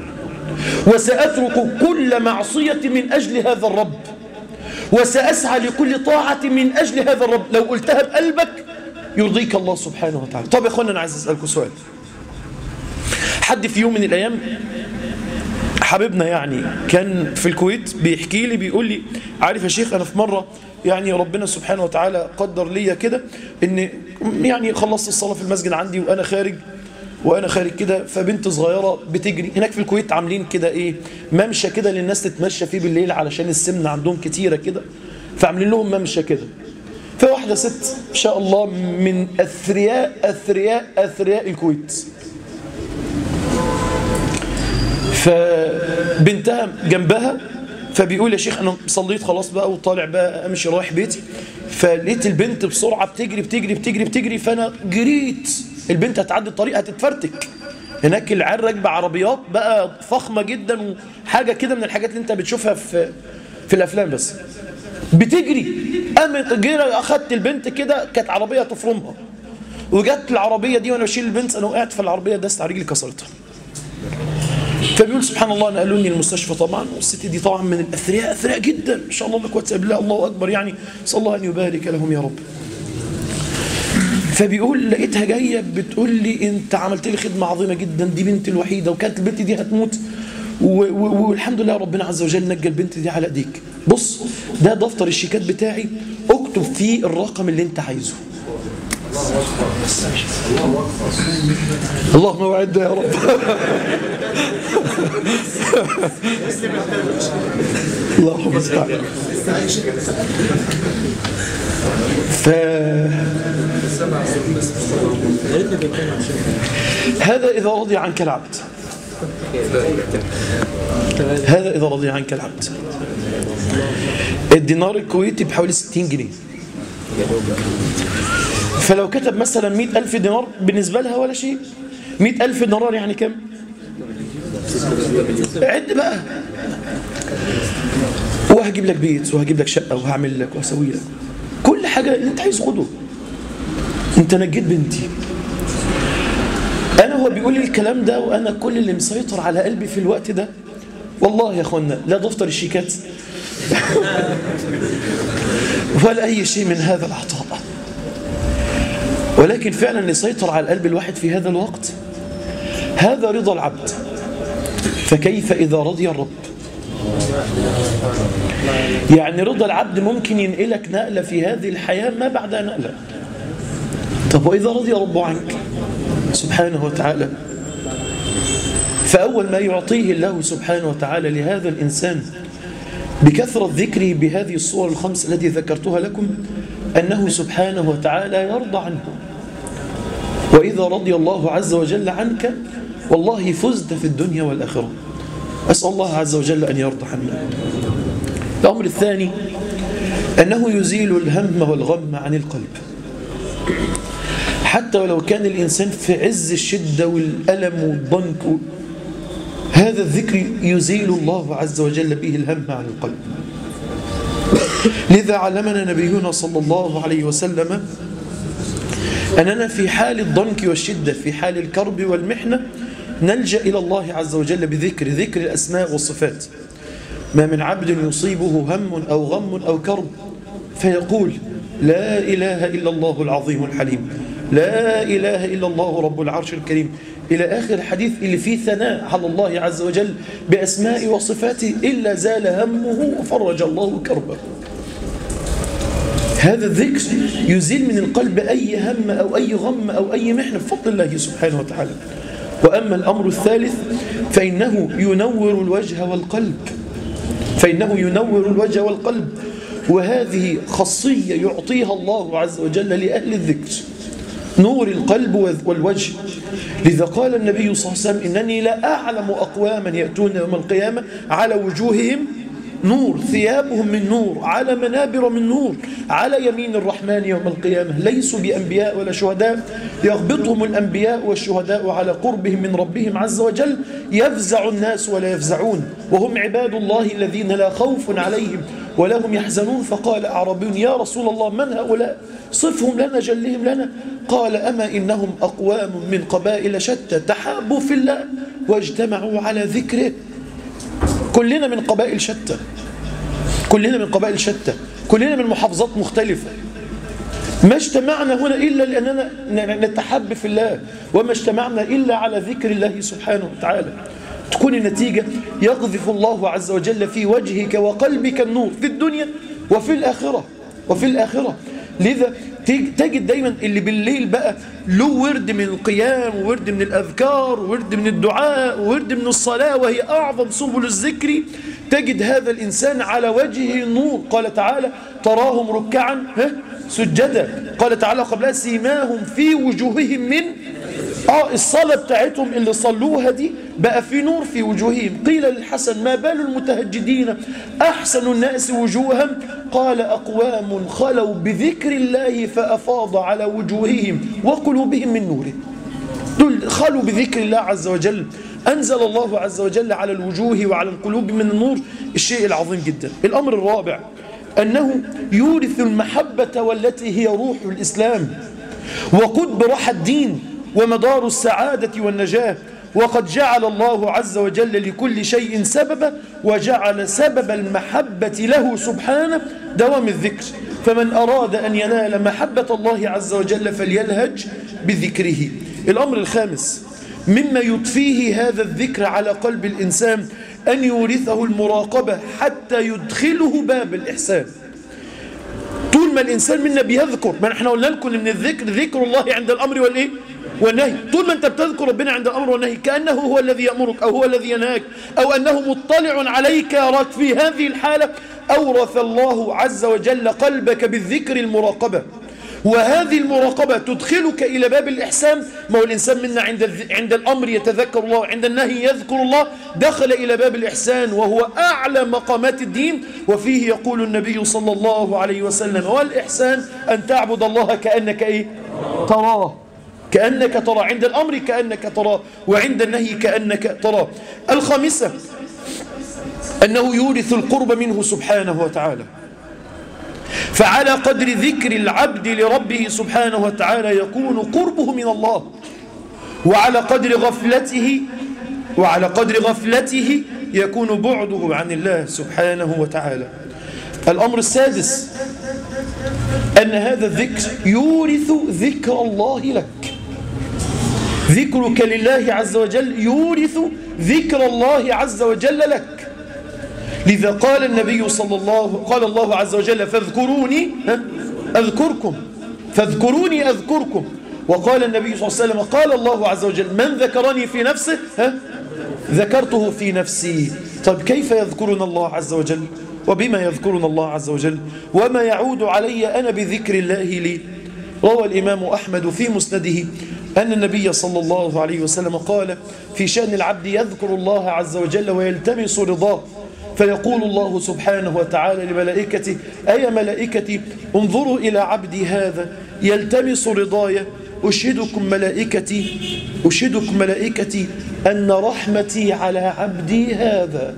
وسأترك كل معصية من أجل هذا الرب وسأسعى لكل طاعة من أجل هذا الرب لو قلتها بقلبك يرضيك الله سبحانه وتعالى طب يا أخوانا أنا عايز أسألكم سؤال حد في يوم من الأيام حبيبنا يعني كان في الكويت بيحكي لي بيقول لي عارف يا شيخ أنا في مرة يعني ربنا سبحانه وتعالى قدر ليا كده ان يعني خلصت الصلاة في المسجد عندي وأنا خارج وانا خارج كده فبنت صغيره بتجري هناك في الكويت عاملين كده ايه ممشى كده للناس تتمشى فيه بالليل علشان السمنه عندهم كتيره كده فعاملين لهم ممشى كده فواحده ست ان شاء الله من اثرياء اثرياء اثرياء الكويت فبنتها جنبها فبيقول يا شيخ انا صليت خلاص بقى وطالع بقى امشي رايح بيتي فلقيت البنت بسرعه بتجري بتجري بتجري بتجري فانا جريت البنت هتعدي الطريق هتتفرتك هناك العيال راكبه عربيات بقى فخمه جدا وحاجه كده من الحاجات اللي انت بتشوفها في في الافلام بس بتجري قامت جري اخدت البنت كده كانت عربيه تفرمها وجت العربيه دي وانا بشيل البنت انا وقعت في العربيه دست على رجلي كسرتها فبيقول سبحان الله نقلوني المستشفى طبعا والست دي طبعا من الاثرياء اثرياء جدا ما شاء الله لا قوه الا بالله الله اكبر يعني صلى الله ان يبارك لهم يا رب فبيقول لقيتها جايه بتقول لي انت عملت لي خدمه عظيمه جدا دي بنتي الوحيده وكانت البنت دي هتموت والحمد لله ربنا عز وجل نجى البنت دي على ايديك بص ده دفتر الشيكات بتاعي اكتب فيه الرقم اللي انت عايزه اللهم وعد يا رب اللهم استعان ف هذا إذا رضي عنك العبد هذا إذا رضي عنك العبد الدينار الكويتي بحوالي 60 جنيه فلو كتب مثلا مئة ألف دينار بالنسبة لها ولا شيء مئة ألف دينار يعني كم عد بقى وهجيب لك بيت وهجيب لك شقة وهعمل لك وهسوي لك كل حاجة اللي انت عايز خده انت نجيت بنتي انا هو بيقول لي الكلام ده وانا كل اللي مسيطر على قلبي في الوقت ده والله يا اخوانا لا دفتر الشيكات ولا اي شيء من هذا العطاء ولكن فعلا اللي يسيطر على القلب الواحد في هذا الوقت هذا رضا العبد فكيف إذا رضي الرب يعني رضا العبد ممكن ينقلك نقلة في هذه الحياة ما بعدها نقلة طب وإذا رضي رب عنك سبحانه وتعالى فأول ما يعطيه الله سبحانه وتعالى لهذا الإنسان بكثرة ذكره بهذه الصور الخمس التي ذكرتها لكم أنه سبحانه وتعالى يرضى عنه وإذا رضي الله عز وجل عنك والله فزت في الدنيا والآخرة أسأل الله عز وجل أن يرضى عنا الأمر الثاني أنه يزيل الهم والغم عن القلب حتى ولو كان الإنسان في عز الشدة والألم والضنك هذا الذكر يزيل الله عز وجل به الهم عن القلب لذا علمنا نبينا صلى الله عليه وسلم أننا في حال الضنك والشدة في حال الكرب والمحنة نلجأ إلى الله عز وجل بذكر ذكر الأسماء والصفات ما من عبد يصيبه هم أو غم أو كرب فيقول لا إله إلا الله العظيم الحليم لا إله إلا الله رب العرش الكريم إلى آخر الحديث اللي فيه ثناء على الله عز وجل بأسماء وصفاته إلا زال همه وفرج الله كربه هذا الذكر يزيل من القلب أي هم أو أي غم أو أي محنة بفضل الله سبحانه وتعالى وأما الأمر الثالث فإنه ينور الوجه والقلب فإنه ينور الوجه والقلب وهذه خاصية يعطيها الله عز وجل لأهل الذكر نور القلب والوجه لذا قال النبي صلى الله عليه وسلم إنني لا أعلم أقواما يأتون يوم القيامة على وجوههم نور ثيابهم من نور على منابر من نور على يمين الرحمن يوم القيامة ليسوا بأنبياء ولا شهداء يغبطهم الأنبياء والشهداء على قربهم من ربهم عز وجل يفزع الناس ولا يفزعون وهم عباد الله الذين لا خوف عليهم ولا هم يحزنون فقال أعرابي يا رسول الله من هؤلاء صفهم لنا جلهم لنا قال أما إنهم أقوام من قبائل شتى تحابوا في الله واجتمعوا على ذكره كلنا من قبائل شتى كلنا من قبائل شتى كلنا من محافظات مختلفة ما اجتمعنا هنا إلا لأننا نتحب في الله وما اجتمعنا إلا على ذكر الله سبحانه وتعالى تكون النتيجة يقذف الله عز وجل في وجهك وقلبك النور في الدنيا وفي الآخرة وفي الآخرة لذا تجد دايما اللي بالليل بقى له ورد من القيام وورد من الأذكار وورد من الدعاء وورد من الصلاة وهي أعظم سبل الذكر تجد هذا الإنسان على وجهه النور قال تعالى تراهم ركعا سجدا قال تعالى قبلها سيماهم في وجوههم من آه الصلاة بتاعتهم اللي صلوها دي بقى في نور في وجوههم قيل للحسن ما بال المتهجدين أحسن الناس وجوها قال أقوام خلوا بذكر الله فأفاض على وجوههم وقلوبهم من نوره دول خلوا بذكر الله عز وجل أنزل الله عز وجل على الوجوه وعلى القلوب من النور الشيء العظيم جدا الأمر الرابع أنه يورث المحبة والتي هي روح الإسلام وقد برح الدين ومدار السعادة والنجاة وقد جعل الله عز وجل لكل شيء سببا وجعل سبب المحبة له سبحانه دوام الذكر فمن أراد أن ينال محبة الله عز وجل فليلهج بذكره الأمر الخامس مما يضفيه هذا الذكر على قلب الإنسان أن يورثه المراقبة حتى يدخله باب الإحسان طول ما الإنسان منا بيذكر ما احنا قلنا لكم من الذكر ذكر الله عند الأمر والإيه والنهي طول ما أنت بتذكر ربنا عند الأمر والنهي كأنه هو الذي يأمرك أو هو الذي ينهاك أو أنه مطلع عليك يراك في هذه الحالة أورث الله عز وجل قلبك بالذكر المراقبة وهذه المراقبة تدخلك إلى باب الإحسان ما هو الإنسان منا عند عند الأمر يتذكر الله عند النهي يذكر الله دخل إلى باب الإحسان وهو أعلى مقامات الدين وفيه يقول النبي صلى الله عليه وسلم والإحسان أن تعبد الله كأنك إيه تراه كأنك ترى عند الأمر كأنك تراه وعند النهي كأنك تراه الخامسة أنه يورث القرب منه سبحانه وتعالى فعلى قدر ذكر العبد لربه سبحانه وتعالى يكون قربه من الله وعلى قدر غفلته وعلى قدر غفلته يكون بعده عن الله سبحانه وتعالى الأمر السادس أن هذا الذكر يورث ذكر الله لك ذكرك لله عز وجل يورث ذكر الله عز وجل لك لذا قال النبي صلى الله قال الله عز وجل فاذكروني أذكركم فاذكروني أذكركم وقال النبي صلى الله عليه وسلم قال الله عز وجل من ذكرني في نفسه ها ذكرته في نفسي طيب كيف يذكرنا الله عز وجل وبما يذكرنا الله عز وجل وما يعود علي أنا بذكر الله لي روى الإمام أحمد في مسنده أن النبي صلى الله عليه وسلم قال في شأن العبد يذكر الله عز وجل ويلتمس رضاه فيقول الله سبحانه وتعالى لملائكته أي ملائكتي انظروا إلى عبدي هذا يلتمس رضاي أشهدكم ملائكتي أشهدكم ملائكتي أن رحمتي على عبدي هذا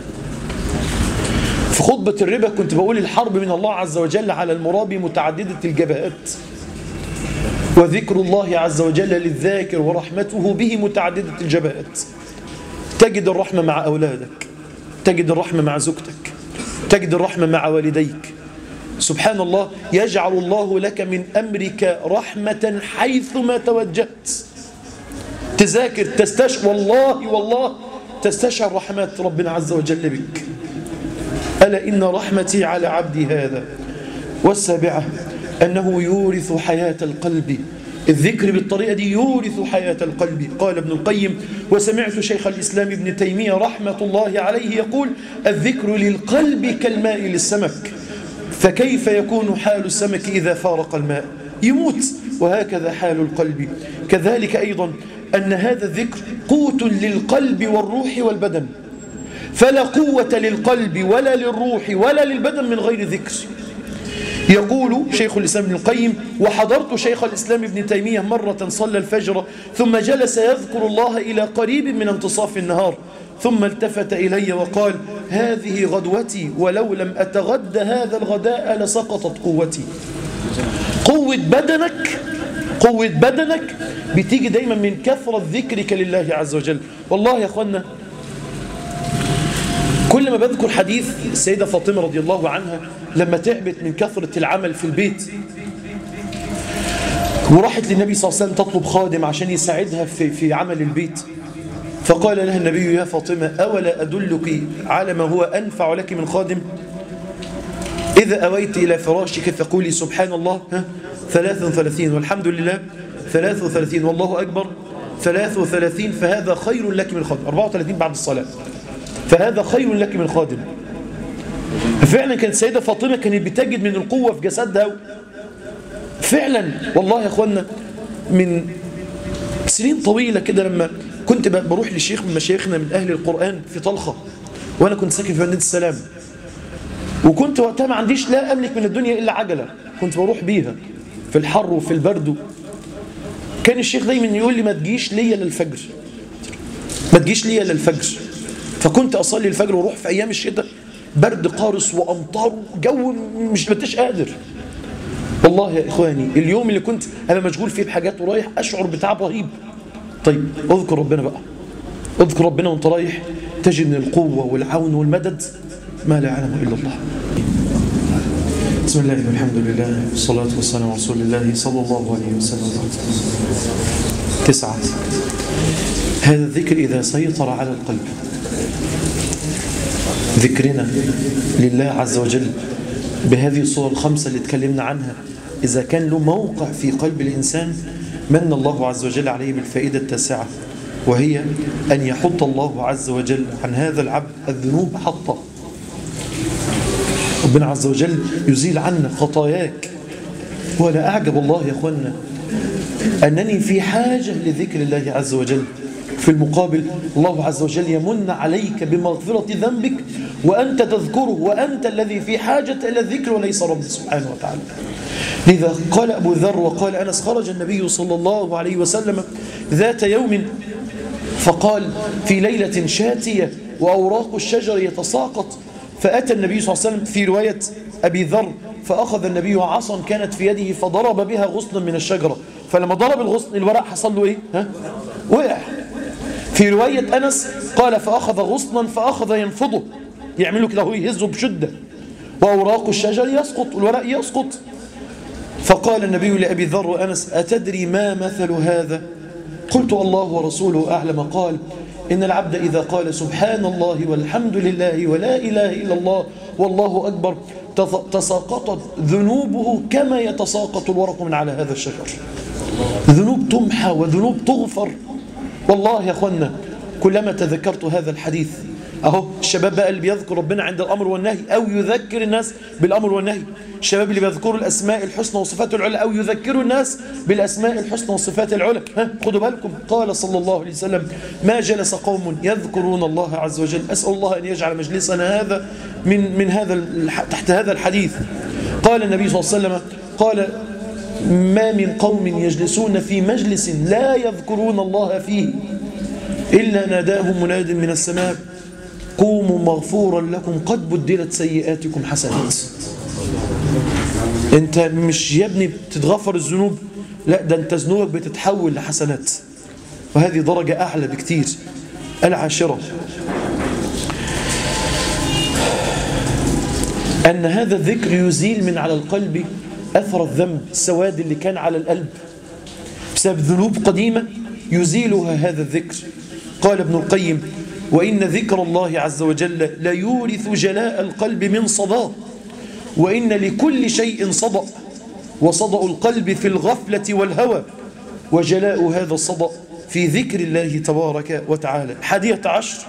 في خطبة الربا كنت بقول الحرب من الله عز وجل على المرابي متعددة الجبهات وذكر الله عز وجل للذاكر ورحمته به متعددة الجبهات تجد الرحمة مع أولادك تجد الرحمة مع زوجتك تجد الرحمة مع والديك سبحان الله يجعل الله لك من أمرك رحمة حيثما توجهت تذاكر تستشعر والله والله تستشعر رحمات ربنا عز وجل بك ألا إن رحمتي على عبدي هذا والسابعة أنه يورث حياة القلب الذكر بالطريقة دي يورث حياة القلب قال ابن القيم وسمعت شيخ الإسلام ابن تيمية رحمة الله عليه يقول الذكر للقلب كالماء للسمك فكيف يكون حال السمك إذا فارق الماء يموت وهكذا حال القلب كذلك أيضا أن هذا الذكر قوت للقلب والروح والبدن فلا قوة للقلب ولا للروح ولا للبدن من غير ذكر يقول شيخ الإسلام ابن القيم وحضرت شيخ الإسلام ابن تيمية مرة صلى الفجر ثم جلس يذكر الله إلى قريب من انتصاف النهار ثم التفت إلي وقال هذه غدوتي ولو لم أتغد هذا الغداء لسقطت قوتي قوة بدنك قوة بدنك بتيجي دايما من كثرة ذكرك لله عز وجل والله يا أخوانا كل ما بذكر حديث السيدة فاطمة رضي الله عنها لما تعبت من كثرة العمل في البيت وراحت للنبي صلى الله عليه وسلم تطلب خادم عشان يساعدها في, في عمل البيت فقال لها النبي يا فاطمة أولا أدلك على ما هو أنفع لك من خادم إذا أويت إلى فراشك فقولي سبحان الله ها ثلاث وثلاثين والحمد لله ثلاث وثلاثين والله أكبر ثلاث وثلاثين فهذا خير لك من خادم 34 بعد الصلاة فهذا خير لك من خادم فعلا كانت السيدة فاطمة كانت بتجد من القوة في جسدها فعلا والله يا أخوانا من سنين طويلة كده لما كنت بروح لشيخ من مشايخنا من أهل القرآن في طلخة وأنا كنت ساكن في مدينة السلام وكنت وقتها ما عنديش لا أملك من الدنيا إلا عجلة كنت بروح بيها في الحر وفي البرد كان الشيخ دايما يقول لي ما تجيش ليا للفجر ما تجيش ليا للفجر فكنت أصلي الفجر واروح في أيام الشتاء برد قارس وأمطار جو مش بتش قادر والله يا إخواني اليوم اللي كنت أنا مشغول فيه بحاجات ورايح أشعر بتعب رهيب طيب اذكر ربنا بقى اذكر ربنا وانت رايح تجد من القوة والعون والمدد ما لا يعلمه إلا الله بسم الله والحمد لله والصلاة والسلام على رسول الله صلى الله عليه وسلم تسعة هذا الذكر إذا سيطر على القلب ذكرنا لله عز وجل بهذه الصور الخمسة اللي اتكلمنا عنها إذا كان له موقع في قلب الإنسان من الله عز وجل عليه بالفائدة التاسعة وهي أن يحط الله عز وجل عن هذا العبد الذنوب حطه ربنا عز وجل يزيل عنا خطاياك ولا أعجب الله يا أخوانا أنني في حاجة لذكر الله عز وجل في المقابل الله عز وجل يمن عليك بمغفرة ذنبك وأنت تذكره وأنت الذي في حاجة إلى الذكر وليس رب سبحانه وتعالى لذا قال أبو ذر وقال أنس خرج النبي صلى الله عليه وسلم ذات يوم فقال في ليلة شاتية وأوراق الشجر يتساقط فأتى النبي صلى الله عليه وسلم في رواية أبي ذر فأخذ النبي عصا كانت في يده فضرب بها غصنا من الشجرة فلما ضرب الغصن الورق حصل له إيه؟ ها؟ وقع في رواية أنس قال فأخذ غصنا فأخذ ينفضه يعمله كده هو يهزه بشدة وأوراق الشجر يسقط والورق يسقط فقال النبي لأبي ذر وأنس أتدري ما مثل هذا قلت الله ورسوله أعلم قال إن العبد إذا قال سبحان الله والحمد لله ولا إله إلا الله والله أكبر تساقطت ذنوبه كما يتساقط الورق من على هذا الشجر ذنوب تمحى وذنوب تغفر والله يا أخوانا كلما تذكرت هذا الحديث أهو الشباب بقى اللي بيذكر ربنا عند الأمر والنهي أو يذكر الناس بالأمر والنهي الشباب اللي بيذكروا الأسماء الحسنى والصفات العلى أو يذكروا الناس بالأسماء الحسنى والصفات العلى ها خدوا بالكم قال صلى الله عليه وسلم ما جلس قوم يذكرون الله عز وجل أسأل الله أن يجعل مجلسنا هذا من من هذا تحت هذا الحديث قال النبي صلى الله عليه وسلم قال ما من قوم يجلسون في مجلس لا يذكرون الله فيه إلا ناداهم مناد من السماء قوموا مغفورا لكم قد بدلت سيئاتكم حسنات انت مش يا ابني بتتغفر الذنوب لا ده انت ذنوبك بتتحول لحسنات وهذه درجة أعلى بكتير العاشرة أن هذا الذكر يزيل من على القلب أثر الذنب السواد اللي كان على القلب بسبب ذنوب قديمة يزيلها هذا الذكر قال ابن القيم وإن ذكر الله عز وجل لا يورث جلاء القلب من صداه وإن لكل شيء صدأ وصدأ القلب في الغفلة والهوى وجلاء هذا الصدأ في ذكر الله تبارك وتعالى حادية عشر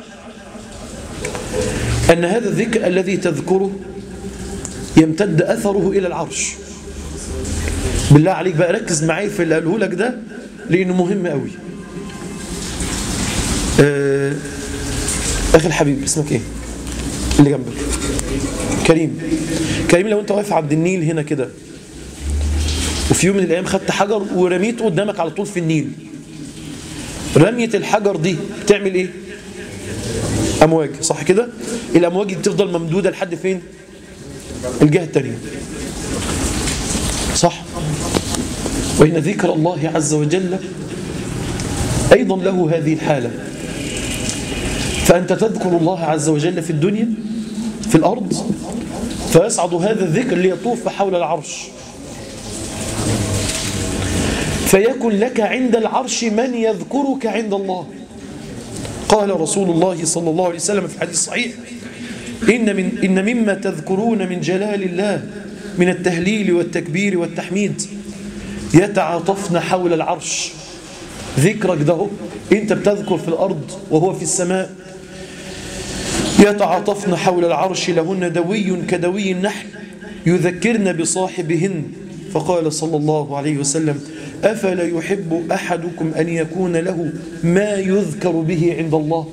أن هذا الذكر الذي تذكره يمتد أثره إلى العرش بالله عليك بقى ركز معي في اللي قاله لك ده لأنه مهم قوي آه أخي الحبيب اسمك إيه اللي جنبك كريم كريم لو أنت واقف عند النيل هنا كده وفي يوم من الأيام خدت حجر ورميته قدامك على طول في النيل رمية الحجر دي بتعمل إيه أمواج صح كده الأمواج دي بتفضل ممدودة لحد فين الجهة التانية صح وإن ذكر الله عز وجل أيضا له هذه الحالة فأنت تذكر الله عز وجل في الدنيا في الأرض فيصعد هذا الذكر ليطوف حول العرش فيكن لك عند العرش من يذكرك عند الله قال رسول الله صلى الله عليه وسلم في الحديث الصحيح إن, من إن مما تذكرون من جلال الله من التهليل والتكبير والتحميد يتعاطفن حول العرش ذكرك ده انت بتذكر في الأرض وهو في السماء يتعاطفن حول العرش لهن دوي كدوي النحل يذكرن بصاحبهن فقال صلى الله عليه وسلم أفلا يحب أحدكم أن يكون له ما يذكر به عند الله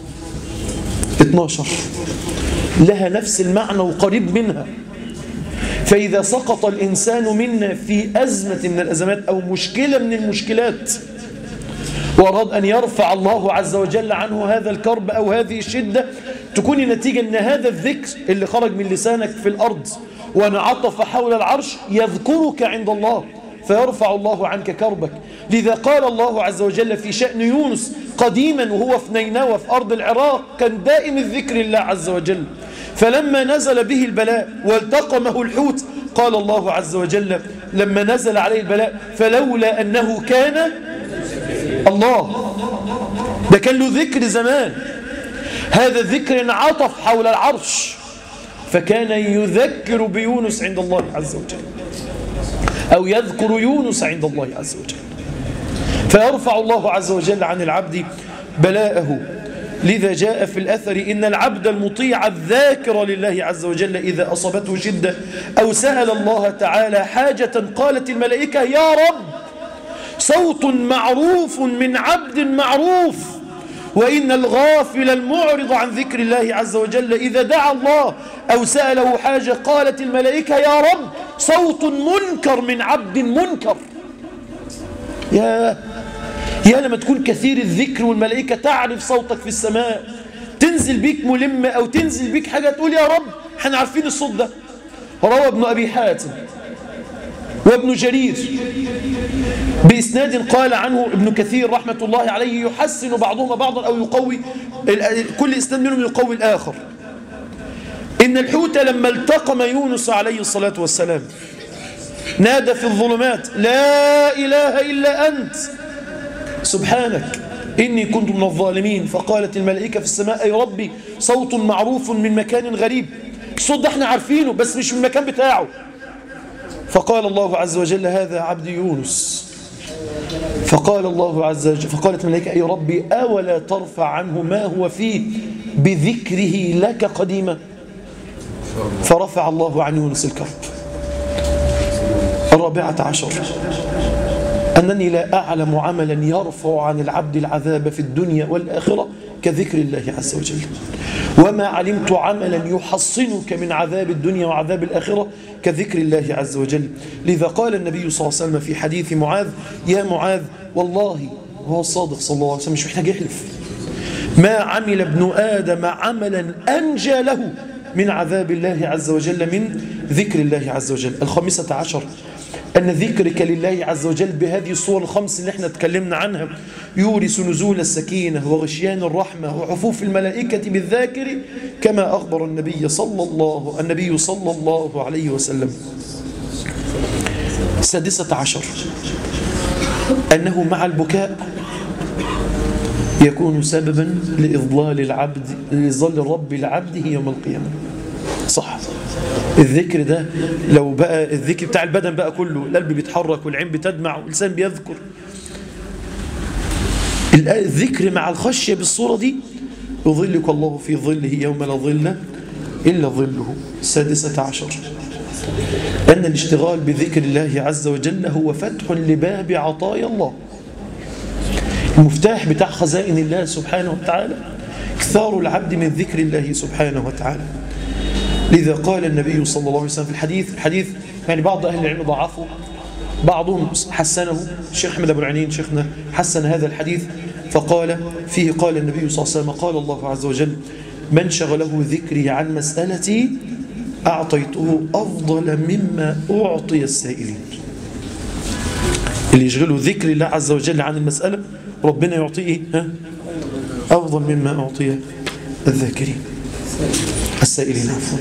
12 لها نفس المعنى وقريب منها فإذا سقط الإنسان منا في أزمة من الأزمات أو مشكلة من المشكلات وأراد أن يرفع الله عز وجل عنه هذا الكرب أو هذه الشدة تكون النتيجة أن هذا الذكر اللي خرج من لسانك في الأرض ونعطف حول العرش يذكرك عند الله فيرفع الله عنك كربك لذا قال الله عز وجل في شأن يونس قديما وهو في نينوى في أرض العراق كان دائم الذكر الله عز وجل فلما نزل به البلاء والتقمه الحوت قال الله عز وجل لما نزل عليه البلاء فلولا أنه كان الله ده كان له ذكر زمان هذا الذكر انعطف حول العرش فكان يذكر بيونس عند الله عز وجل أو يذكر يونس عند الله عز وجل فيرفع الله عز وجل عن العبد بلاءه لذا جاء في الأثر إن العبد المطيع الذاكر لله عز وجل إذا أصابته شدة أو سأل الله تعالى حاجة قالت الملائكة يا رب صوت معروف من عبد معروف وإن الغافل المعرض عن ذكر الله عز وجل إذا دعا الله أو سأله حاجة قالت الملائكة يا رب صوت منكر من عبد منكر يا يا لما تكون كثير الذكر والملائكة تعرف صوتك في السماء تنزل بيك ملمة أو تنزل بيك حاجة تقول يا رب احنا عارفين الصوت ده روى ابن أبي حاتم وابن جرير بإسناد قال عنه ابن كثير رحمة الله عليه يحسن بعضهما بعضا أو يقوي كل إسناد منهم يقوي الآخر إن الحوت لما التقم يونس عليه الصلاة والسلام نادى في الظلمات لا إله إلا أنت سبحانك إني كنت من الظالمين فقالت الملائكة في السماء أي ربي صوت معروف من مكان غريب الصوت ده احنا عارفينه بس مش من المكان بتاعه فقال الله عز وجل هذا عبد يونس فقال الله عز وجل فقالت الملائكة أي ربي أولا ترفع عنه ما هو فيه بذكره لك قديما فرفع الله عن يونس الكرب الرابعة عشر أنني لا أعلم عملا يرفع عن العبد العذاب في الدنيا والآخرة كذكر الله عز وجل وما علمت عملا يحصنك من عذاب الدنيا وعذاب الآخرة كذكر الله عز وجل لذا قال النبي صلى الله عليه وسلم في حديث معاذ يا معاذ والله وهو الصادق صلى الله عليه وسلم مش محتاج يحلف ما عمل ابن آدم عملا أنجى له من عذاب الله عز وجل من ذكر الله عز وجل الخامسة عشر أن ذكرك لله عز وجل بهذه الصور الخمس اللي احنا اتكلمنا عنها يورث نزول السكينة وغشيان الرحمة وحفوف الملائكة بالذاكر كما أخبر النبي صلى الله النبي صلى الله عليه وسلم السادسة عشر أنه مع البكاء يكون سببا لإضلال العبد لإضلال الرب لعبده يوم القيامة صح الذكر ده لو بقى الذكر بتاع البدن بقى كله القلب بيتحرك والعين بتدمع واللسان بيذكر الذكر مع الخشية بالصورة دي يظلك الله في ظله يوم لا ظل إلا ظله السادسة عشر أن الاشتغال بذكر الله عز وجل هو فتح لباب عطايا الله المفتاح بتاع خزائن الله سبحانه وتعالى كثار العبد من ذكر الله سبحانه وتعالى لذا قال النبي صلى الله عليه وسلم في الحديث الحديث يعني بعض أهل العلم ضعفه بعضهم حسنه الشيخ أحمد أبو العنين شيخنا حسن هذا الحديث فقال فيه قال النبي صلى الله عليه وسلم قال الله عز وجل من شغله ذكري عن مسألتي أعطيته أفضل مما أعطي السائلين اللي يشغله ذكر الله عز وجل عن المسألة ربنا يعطيه ها؟ أفضل مما أعطي الذاكرين السائلين عفوا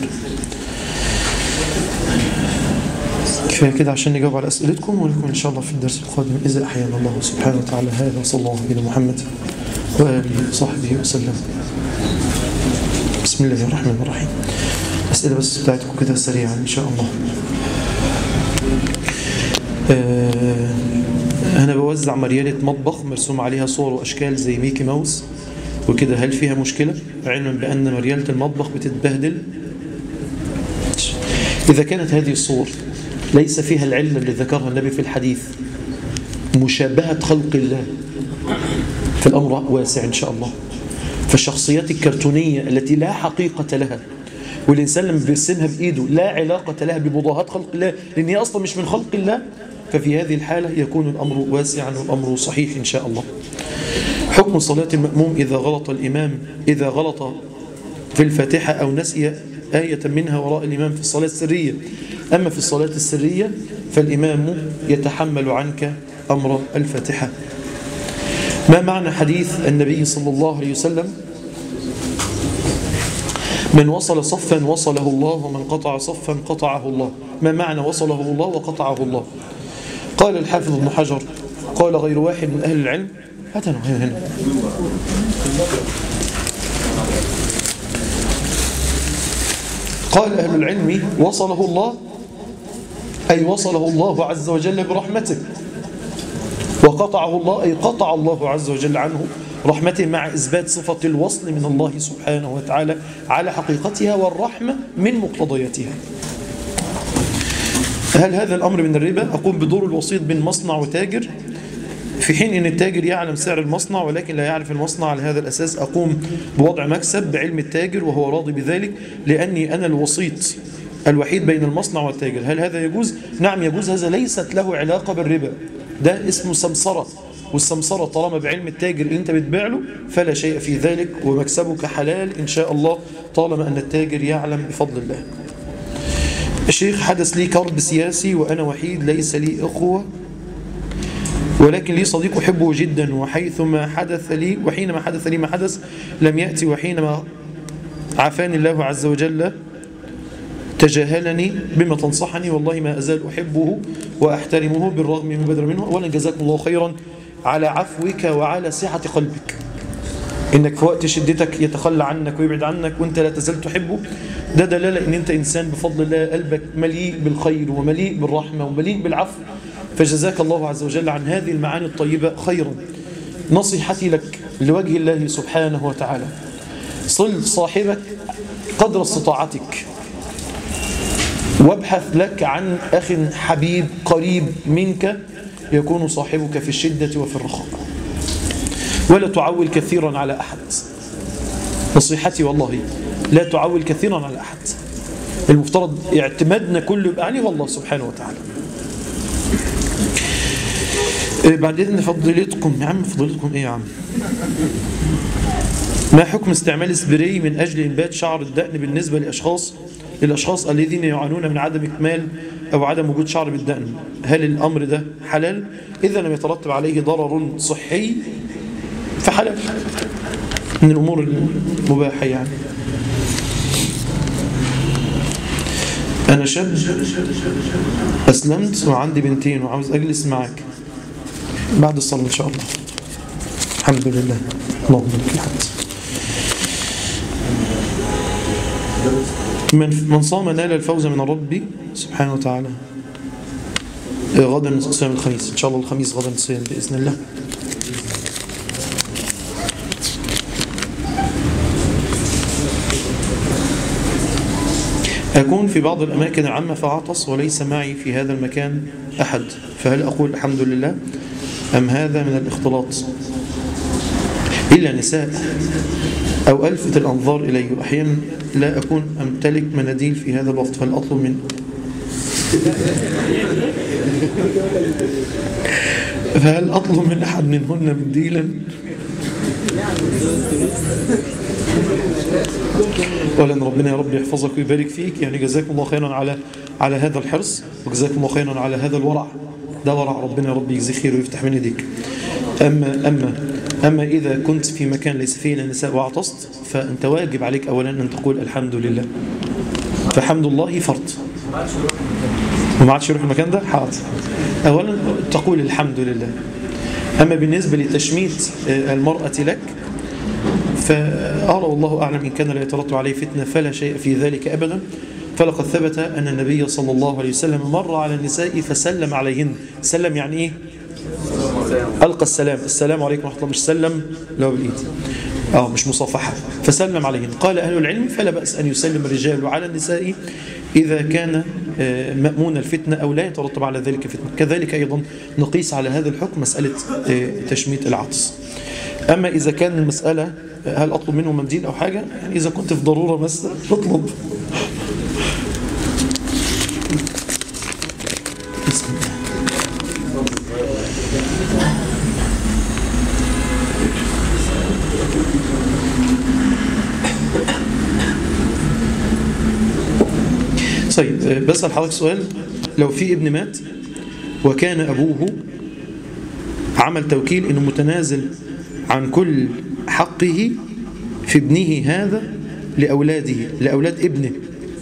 كفاية كده عشان نجاوب على أسئلتكم ولكم إن شاء الله في الدرس القادم إذا أحيانا الله سبحانه وتعالى هذا صلى الله عليه محمد وآله وصحبه وسلم بسم الله الرحمن الرحيم أسئلة بس بتاعتكم كده سريعا إن شاء الله آه أنا بوزع مريالة مطبخ مرسوم عليها صور وأشكال زي ميكي ماوس وكده هل فيها مشكلة علما بأن مريالة المطبخ بتتبهدل إذا كانت هذه الصور ليس فيها العلة اللي ذكرها النبي في الحديث مشابهة خلق الله فالأمر واسع إن شاء الله فالشخصيات الكرتونية التي لا حقيقة لها والإنسان لما بيرسمها بإيده لا علاقة لها بمضاهاة خلق الله لأن هي أصلا مش من خلق الله ففي هذه الحالة يكون الأمر واسعا والأمر صحيح إن شاء الله حكم صلاة المأموم إذا غلط الإمام إذا غلط في الفاتحة أو نسي آية منها وراء الإمام في الصلاة السرية أما في الصلاة السرية فالإمام يتحمل عنك أمر الفاتحة ما معنى حديث النبي صلى الله عليه وسلم من وصل صفا وصله الله ومن قطع صفا قطعه الله ما معنى وصله الله وقطعه الله قال الحافظ ابن حجر قال غير واحد من أهل العلم هات هنا هنا قال أهل العلم وصله الله أي وصله الله عز وجل برحمته وقطعه الله أي قطع الله عز وجل عنه رحمته مع إثبات صفة الوصل من الله سبحانه وتعالى على حقيقتها والرحمة من مقتضياتها هل هذا الأمر من الربا؟ أقوم بدور الوسيط بين مصنع وتاجر في حين أن التاجر يعلم سعر المصنع ولكن لا يعرف المصنع على هذا الأساس أقوم بوضع مكسب بعلم التاجر وهو راضي بذلك لأني أنا الوسيط الوحيد بين المصنع والتاجر هل هذا يجوز؟ نعم يجوز هذا ليست له علاقة بالربا ده اسمه سمسرة والسمسرة طالما بعلم التاجر اللي انت بتبيع له فلا شيء في ذلك ومكسبك حلال إن شاء الله طالما أن التاجر يعلم بفضل الله الشيخ حدث لي كرب سياسي وأنا وحيد ليس لي أخوة ولكن لي صديق أحبه جدا وحيثما حدث لي وحينما حدث لي ما حدث لم يأتي وحينما عافاني الله عز وجل تجاهلني بما تنصحني والله ما أزال أحبه وأحترمه بالرغم من بدر منه أولا جزاكم الله خيرا على عفوك وعلى سعة قلبك إنك في وقت شدتك يتخلى عنك ويبعد عنك وإنت لا تزال تحبه ده دلالة إن أنت إنسان بفضل الله قلبك مليء بالخير ومليء بالرحمة ومليء بالعفو فجزاك الله عز وجل عن هذه المعاني الطيبة خيرا نصيحتي لك لوجه الله سبحانه وتعالى صل صاحبك قدر استطاعتك وابحث لك عن أخ حبيب قريب منك يكون صاحبك في الشدة وفي الرخاء ولا تعول كثيرا على أحد نصيحتي والله لا تعول كثيرا على أحد المفترض اعتمادنا كله يبقى عليه والله سبحانه وتعالى بعد إذن فضيلتكم يا عم فضيلتكم إيه يا عم ما حكم استعمال سبراي من أجل إنبات شعر الدقن بالنسبة لأشخاص للأشخاص الذين يعانون من عدم إكمال أو عدم وجود شعر بالدقن هل الأمر ده حلال؟ إذا لم يترتب عليه ضرر صحي فحلال من الأمور المباحة يعني أنا شاب أسلمت وعندي بنتين وعاوز أجلس معاك بعد الصلاة إن شاء الله الحمد لله اللهم لك الحمد من من صام نال الفوز من الرب سبحانه وتعالى غدا صيام الخميس إن شاء الله الخميس غدا صيام بإذن الله أكون في بعض الأماكن العامة فأعطس وليس معي في هذا المكان أحد فهل أقول الحمد لله أم هذا من الاختلاط إلا نساء أو ألفت الأنظار إلي وأحيانا لا أكون أمتلك مناديل في هذا الوقت فهل أطلب منه فهل أطلب من أحد منهن منديلا اولا ربنا يا رب يحفظك ويبارك فيك يعني جزاكم الله خيرا على على هذا الحرص وجزاكم الله خيرا على هذا الورع ده ورع ربنا يا رب يجزيه خير ويفتح من ايديك اما اما اما اذا كنت في مكان ليس فيه الا نساء وعطست فانت واجب عليك اولا ان تقول الحمد لله فحمد الله فرض وما عادش يروح المكان ده حاضر اولا تقول الحمد لله اما بالنسبه لتشميت المراه لك فأرى والله أعلم إن كان لا يترتب عليه فتنة فلا شيء في ذلك أبدا فلقد ثبت أن النبي صلى الله عليه وسلم مر على النساء فسلم عليهن سلم يعني إيه؟ ألقى السلام السلام عليكم ورحمة الله مش سلم لو بالإيد آه مش مصافحة فسلم عليهن قال أهل العلم فلا بأس أن يسلم الرجال على النساء إذا كان مأمون الفتنة أو لا يترتب على ذلك فتنة كذلك أيضا نقيس على هذا الحكم مسألة تشميت العطس أما إذا كان المسألة هل أطلب منه منديل أو حاجة يعني إذا كنت في ضرورة بس اطلب بسم الله طيب بسأل حضرتك سؤال لو في ابن مات وكان أبوه عمل توكيل انه متنازل عن كل حقه في ابنه هذا لأولاده لأولاد ابنه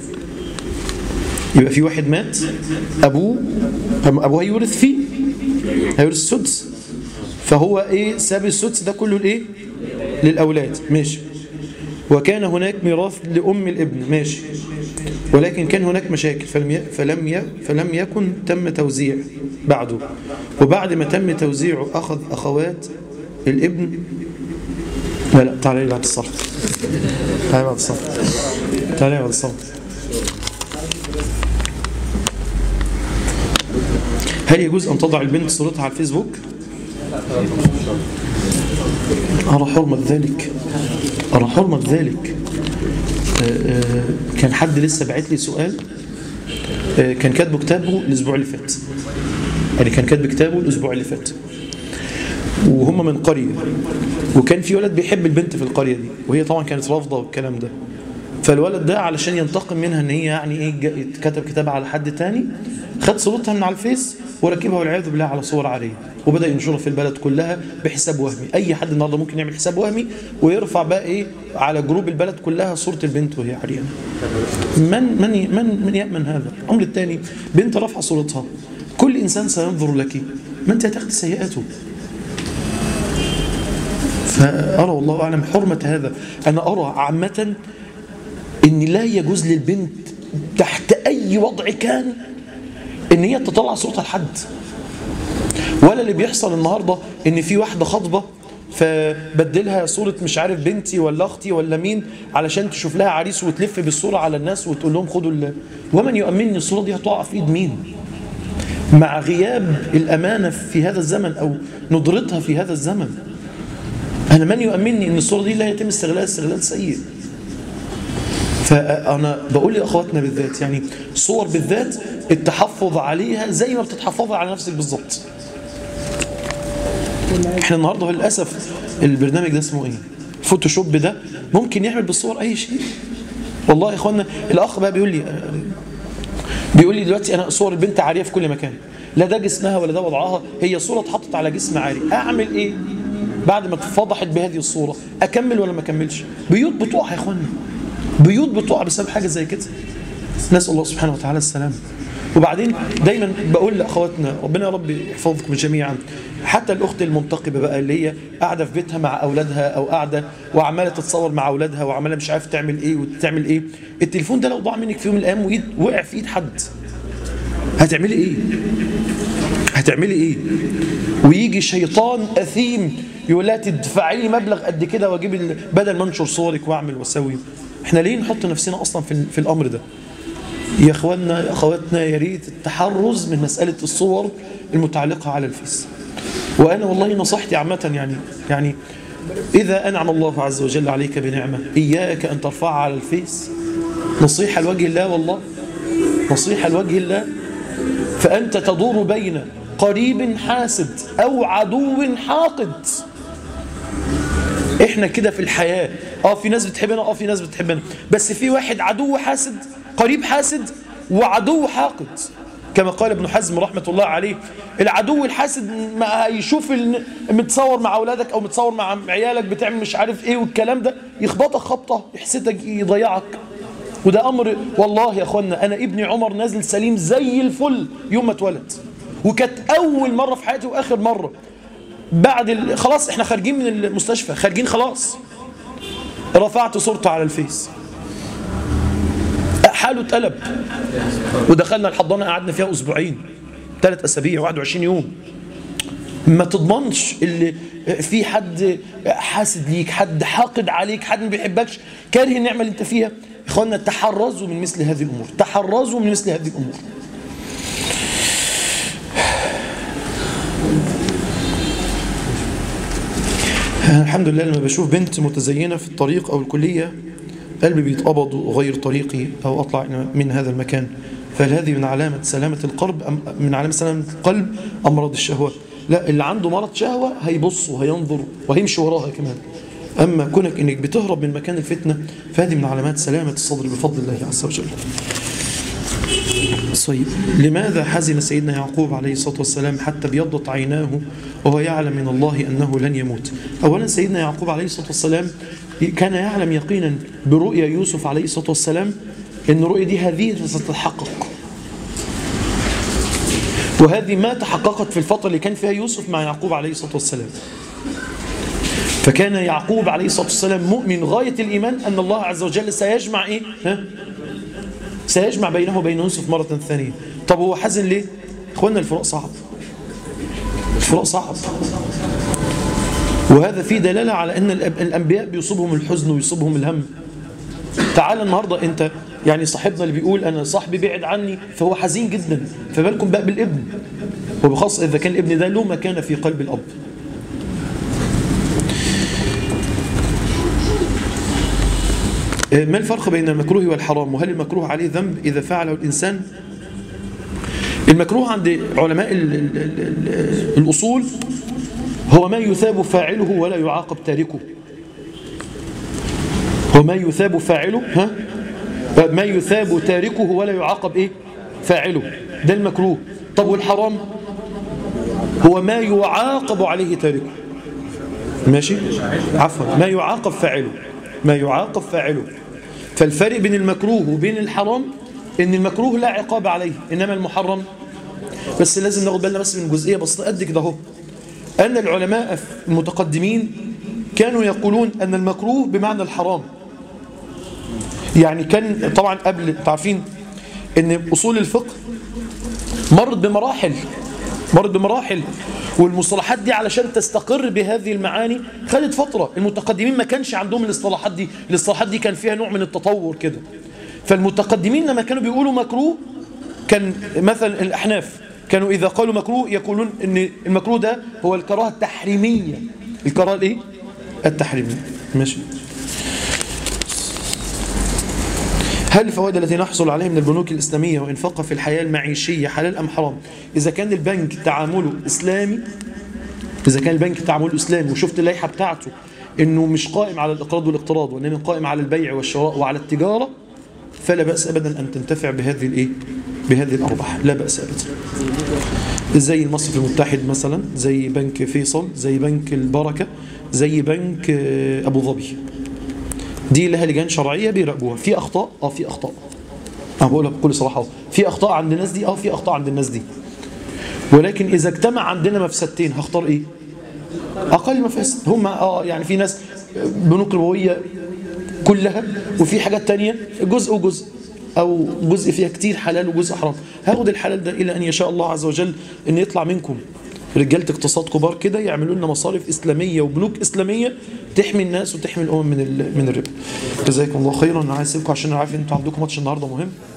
يبقى في واحد مات أبوه أبوه هيورث فيه هيورث السدس فهو إيه ساب السدس ده كله لإيه للأولاد ماشي وكان هناك ميراث لأم الابن ماشي ولكن كان هناك مشاكل فلم ي... فلم ي... فلم يكن تم توزيع بعده وبعد ما تم توزيعه أخذ أخوات الابن لا لا تعالى لي بعد الصلاة تعالى بعد الصلاة تعالى بعد الصلاة هل يجوز أن تضع البنت صورتها على الفيسبوك؟ أرى حرمة ذلك أرى حرمة ذلك كان حد لسه بعت لي سؤال كان كاتبه كتابه الأسبوع اللي فات يعني كان كاتب كتابه الأسبوع اللي فات وهم من قرية وكان في ولد بيحب البنت في القرية دي وهي طبعا كانت رافضة والكلام ده فالولد ده علشان ينتقم منها ان هي يعني ايه كتب كتاب على حد تاني خد صورتها من على الفيس وركبها والعياذ بالله على صور عاريه وبدا ينشرها في البلد كلها بحساب وهمي اي حد النهارده ممكن يعمل حساب وهمي ويرفع بقى ايه على جروب البلد كلها صوره البنت وهي عريانه من من من من يامن هذا الامر الثاني بنت رفع صورتها كل انسان سينظر لك ما انت هتاخد سيئاته فأرى والله أعلم حرمة هذا أنا أرى عامة أن لا يجوز للبنت تحت أي وضع كان أن هي تطلع صوتها لحد ولا اللي بيحصل النهاردة أن في واحدة خطبة فبدلها صورة مش عارف بنتي ولا أختي ولا مين علشان تشوف لها عريس وتلف بالصورة على الناس وتقول لهم خدوا ال... ومن يؤمنني الصورة دي هتقع في إيد مين مع غياب الأمانة في هذا الزمن أو ندرتها في هذا الزمن أنا من يؤمنني أن الصورة دي لا يتم استغلال استغلال سيء فأنا بقول لأخواتنا بالذات يعني صور بالذات التحفظ عليها زي ما بتتحفظ على نفسك بالظبط احنا النهاردة للأسف البرنامج ده اسمه ايه فوتوشوب ده ممكن يعمل بالصور اي شيء والله يا اخوانا الاخ بقى بيقول لي بيقول لي دلوقتي انا صور البنت عاريه في كل مكان لا ده جسمها ولا ده وضعها هي صوره اتحطت على جسم عاري اعمل ايه بعد ما اتفضحت بهذه الصوره اكمل ولا ما اكملش بيوت بتقع يا اخوانا بيوت بتقع بسبب حاجه زي كده نسال الله سبحانه وتعالى السلام وبعدين دايما بقول لاخواتنا ربنا يا رب يحفظكم جميعا حتى الاخت المنتقبه بقى اللي هي قاعده في بيتها مع اولادها او قاعده وعماله تتصور مع اولادها وعماله مش عارف تعمل ايه وتعمل ايه التليفون ده لو ضاع منك في يوم من الايام وإيد وقع في ايد حد هتعملي ايه هتعملي ايه ويجي شيطان اثيم يقول لها تدفعي لي مبلغ قد كده واجيب ال- بدل ما انشر صورك واعمل واسوي احنا ليه نحط نفسنا اصلا في, في الامر ده يا اخواننا يا اخواتنا يا ريت التحرز من مساله الصور المتعلقه على الفيس وانا والله نصيحتي عامه يعني يعني اذا انعم الله عز وجل عليك بنعمه اياك ان ترفعها على الفيس نصيحه لوجه الله والله نصيحه لوجه الله فانت تدور بين قريب حاسد او عدو حاقد احنا كده في الحياه اه في ناس بتحبنا اه في ناس بتحبنا بس في واحد عدو حاسد قريب حاسد وعدو حاقد كما قال ابن حزم رحمة الله عليه العدو الحاسد ما هيشوف ال- متصور مع أولادك أو متصور مع عيالك بتعمل مش عارف إيه والكلام ده يخبطك خبطة يحسدك يضيعك وده أمر والله يا أخوانا أنا ابني عمر نازل سليم زي الفل يوم ما اتولد وكانت أول مرة في حياتي وآخر مرة بعد ال... خلاص احنا خارجين من المستشفى خارجين خلاص رفعت صورته على الفيس حاله اتقلب ودخلنا الحضانه قعدنا فيها اسبوعين ثلاث اسابيع 21 يوم ما تضمنش اللي في حد حاسد ليك حد حاقد عليك حد ما بيحبكش كاره النعمه اللي انت فيها اخوانا تحرزوا من مثل هذه الامور تحرزوا من مثل هذه الامور الحمد لله لما بشوف بنت متزينة في الطريق أو الكلية قلبي بيتقبض وغير طريقي أو أطلع من هذا المكان فهل هذه من علامة سلامة القلب أم من علامة سلامة القلب أم مرض الشهوة لا اللي عنده مرض شهوة هيبص وهينظر وهيمشي وراها كمان أما كونك إنك بتهرب من مكان الفتنة فهذه من علامات سلامة الصدر بفضل الله عز وجل طيب لماذا حزن سيدنا يعقوب عليه الصلاة والسلام حتى ابيضت عيناه وهو يعلم من الله أنه لن يموت أولا سيدنا يعقوب عليه الصلاة والسلام كان يعلم يقينا برؤيا يوسف عليه الصلاة والسلام أن الرؤيا دي هذه ستتحقق وهذه ما تحققت في الفترة اللي كان فيها يوسف مع يعقوب عليه الصلاة والسلام فكان يعقوب عليه الصلاة والسلام مؤمن غاية الإيمان أن الله عز وجل سيجمع إيه؟ ها؟ سيجمع بينه وبين يوسف مرة ثانية طب هو حزن ليه؟ اخوانا الفراق صعب الفراق صعب وهذا فيه دلالة على أن الأب- الأنبياء بيصيبهم الحزن ويصيبهم الهم تعال النهاردة أنت يعني صاحبنا اللي بيقول أنا صاحبي بعد عني فهو حزين جدا فبالكم بقى بالابن وبخاصة إذا كان الابن ده له مكانة في قلب الأب ما الفرق بين المكروه والحرام وهل المكروه عليه ذنب إذا فعله الإنسان المكروه عند علماء ال ال ال ال الأصول هو ما يثاب فاعله ولا يعاقب تاركه هو ما يثاب فاعله ها ما يثاب تاركه ولا يعاقب ايه فاعله ده المكروه طب والحرام هو ما يعاقب عليه تاركه ماشي عفوا ما يعاقب فاعله ما يعاقب فاعله فالفرق بين المكروه وبين الحرام ان المكروه لا عقاب عليه انما المحرم بس لازم ناخد بالنا بس من جزئيه بسيطه قد كده اهو ان العلماء المتقدمين كانوا يقولون ان المكروه بمعنى الحرام يعني كان طبعا قبل تعرفين ان اصول الفقه مرت بمراحل مرت بمراحل والمصطلحات دي علشان تستقر بهذه المعاني خدت فترة المتقدمين ما كانش عندهم الاصطلاحات دي الاصطلاحات دي كان فيها نوع من التطور كده فالمتقدمين لما كانوا بيقولوا مكروه كان مثلا الأحناف كانوا إذا قالوا مكروه يقولون ان المكروه ده هو الكراهة التحريمية الكراهة الايه التحريمية ماشي هل الفوائد التي نحصل عليها من البنوك الإسلامية وإنفاقها في الحياة المعيشية حلال أم حرام إذا كان البنك تعامله إسلامي إذا كان البنك تعامله إسلامي وشفت اللائحة بتاعته انه مش قائم على الاقراض والاقتراض وانما قائم على البيع والشراء وعلى التجاره فلا باس ابدا ان تنتفع بهذه الايه بهذه الارباح لا باس ابدا زي المصرف المتحد مثلا زي بنك فيصل زي بنك البركه زي بنك آه، ابو ظبي دي لها لجان شرعيه بيراقبوها في اخطاء اه في اخطاء انا بقولها بكل صراحه أهو. في اخطاء عند الناس دي اه في اخطاء عند الناس دي ولكن اذا اجتمع عندنا مفسدتين هختار ايه اقل مفاسد هم اه يعني في ناس بنوك ربويه كلها وفي حاجات تانية جزء وجزء او جزء فيها كتير حلال وجزء حرام هاخد الحلال ده الى ان يشاء الله عز وجل ان يطلع منكم رجاله اقتصاد كبار كده يعملوا لنا مصارف اسلاميه وبنوك اسلاميه تحمي الناس وتحمي الامم من ال- من الربا جزاكم الله خيرا انا عايز اسيبكم عشان انا عارف ان انتوا عندكم ماتش النهارده مهم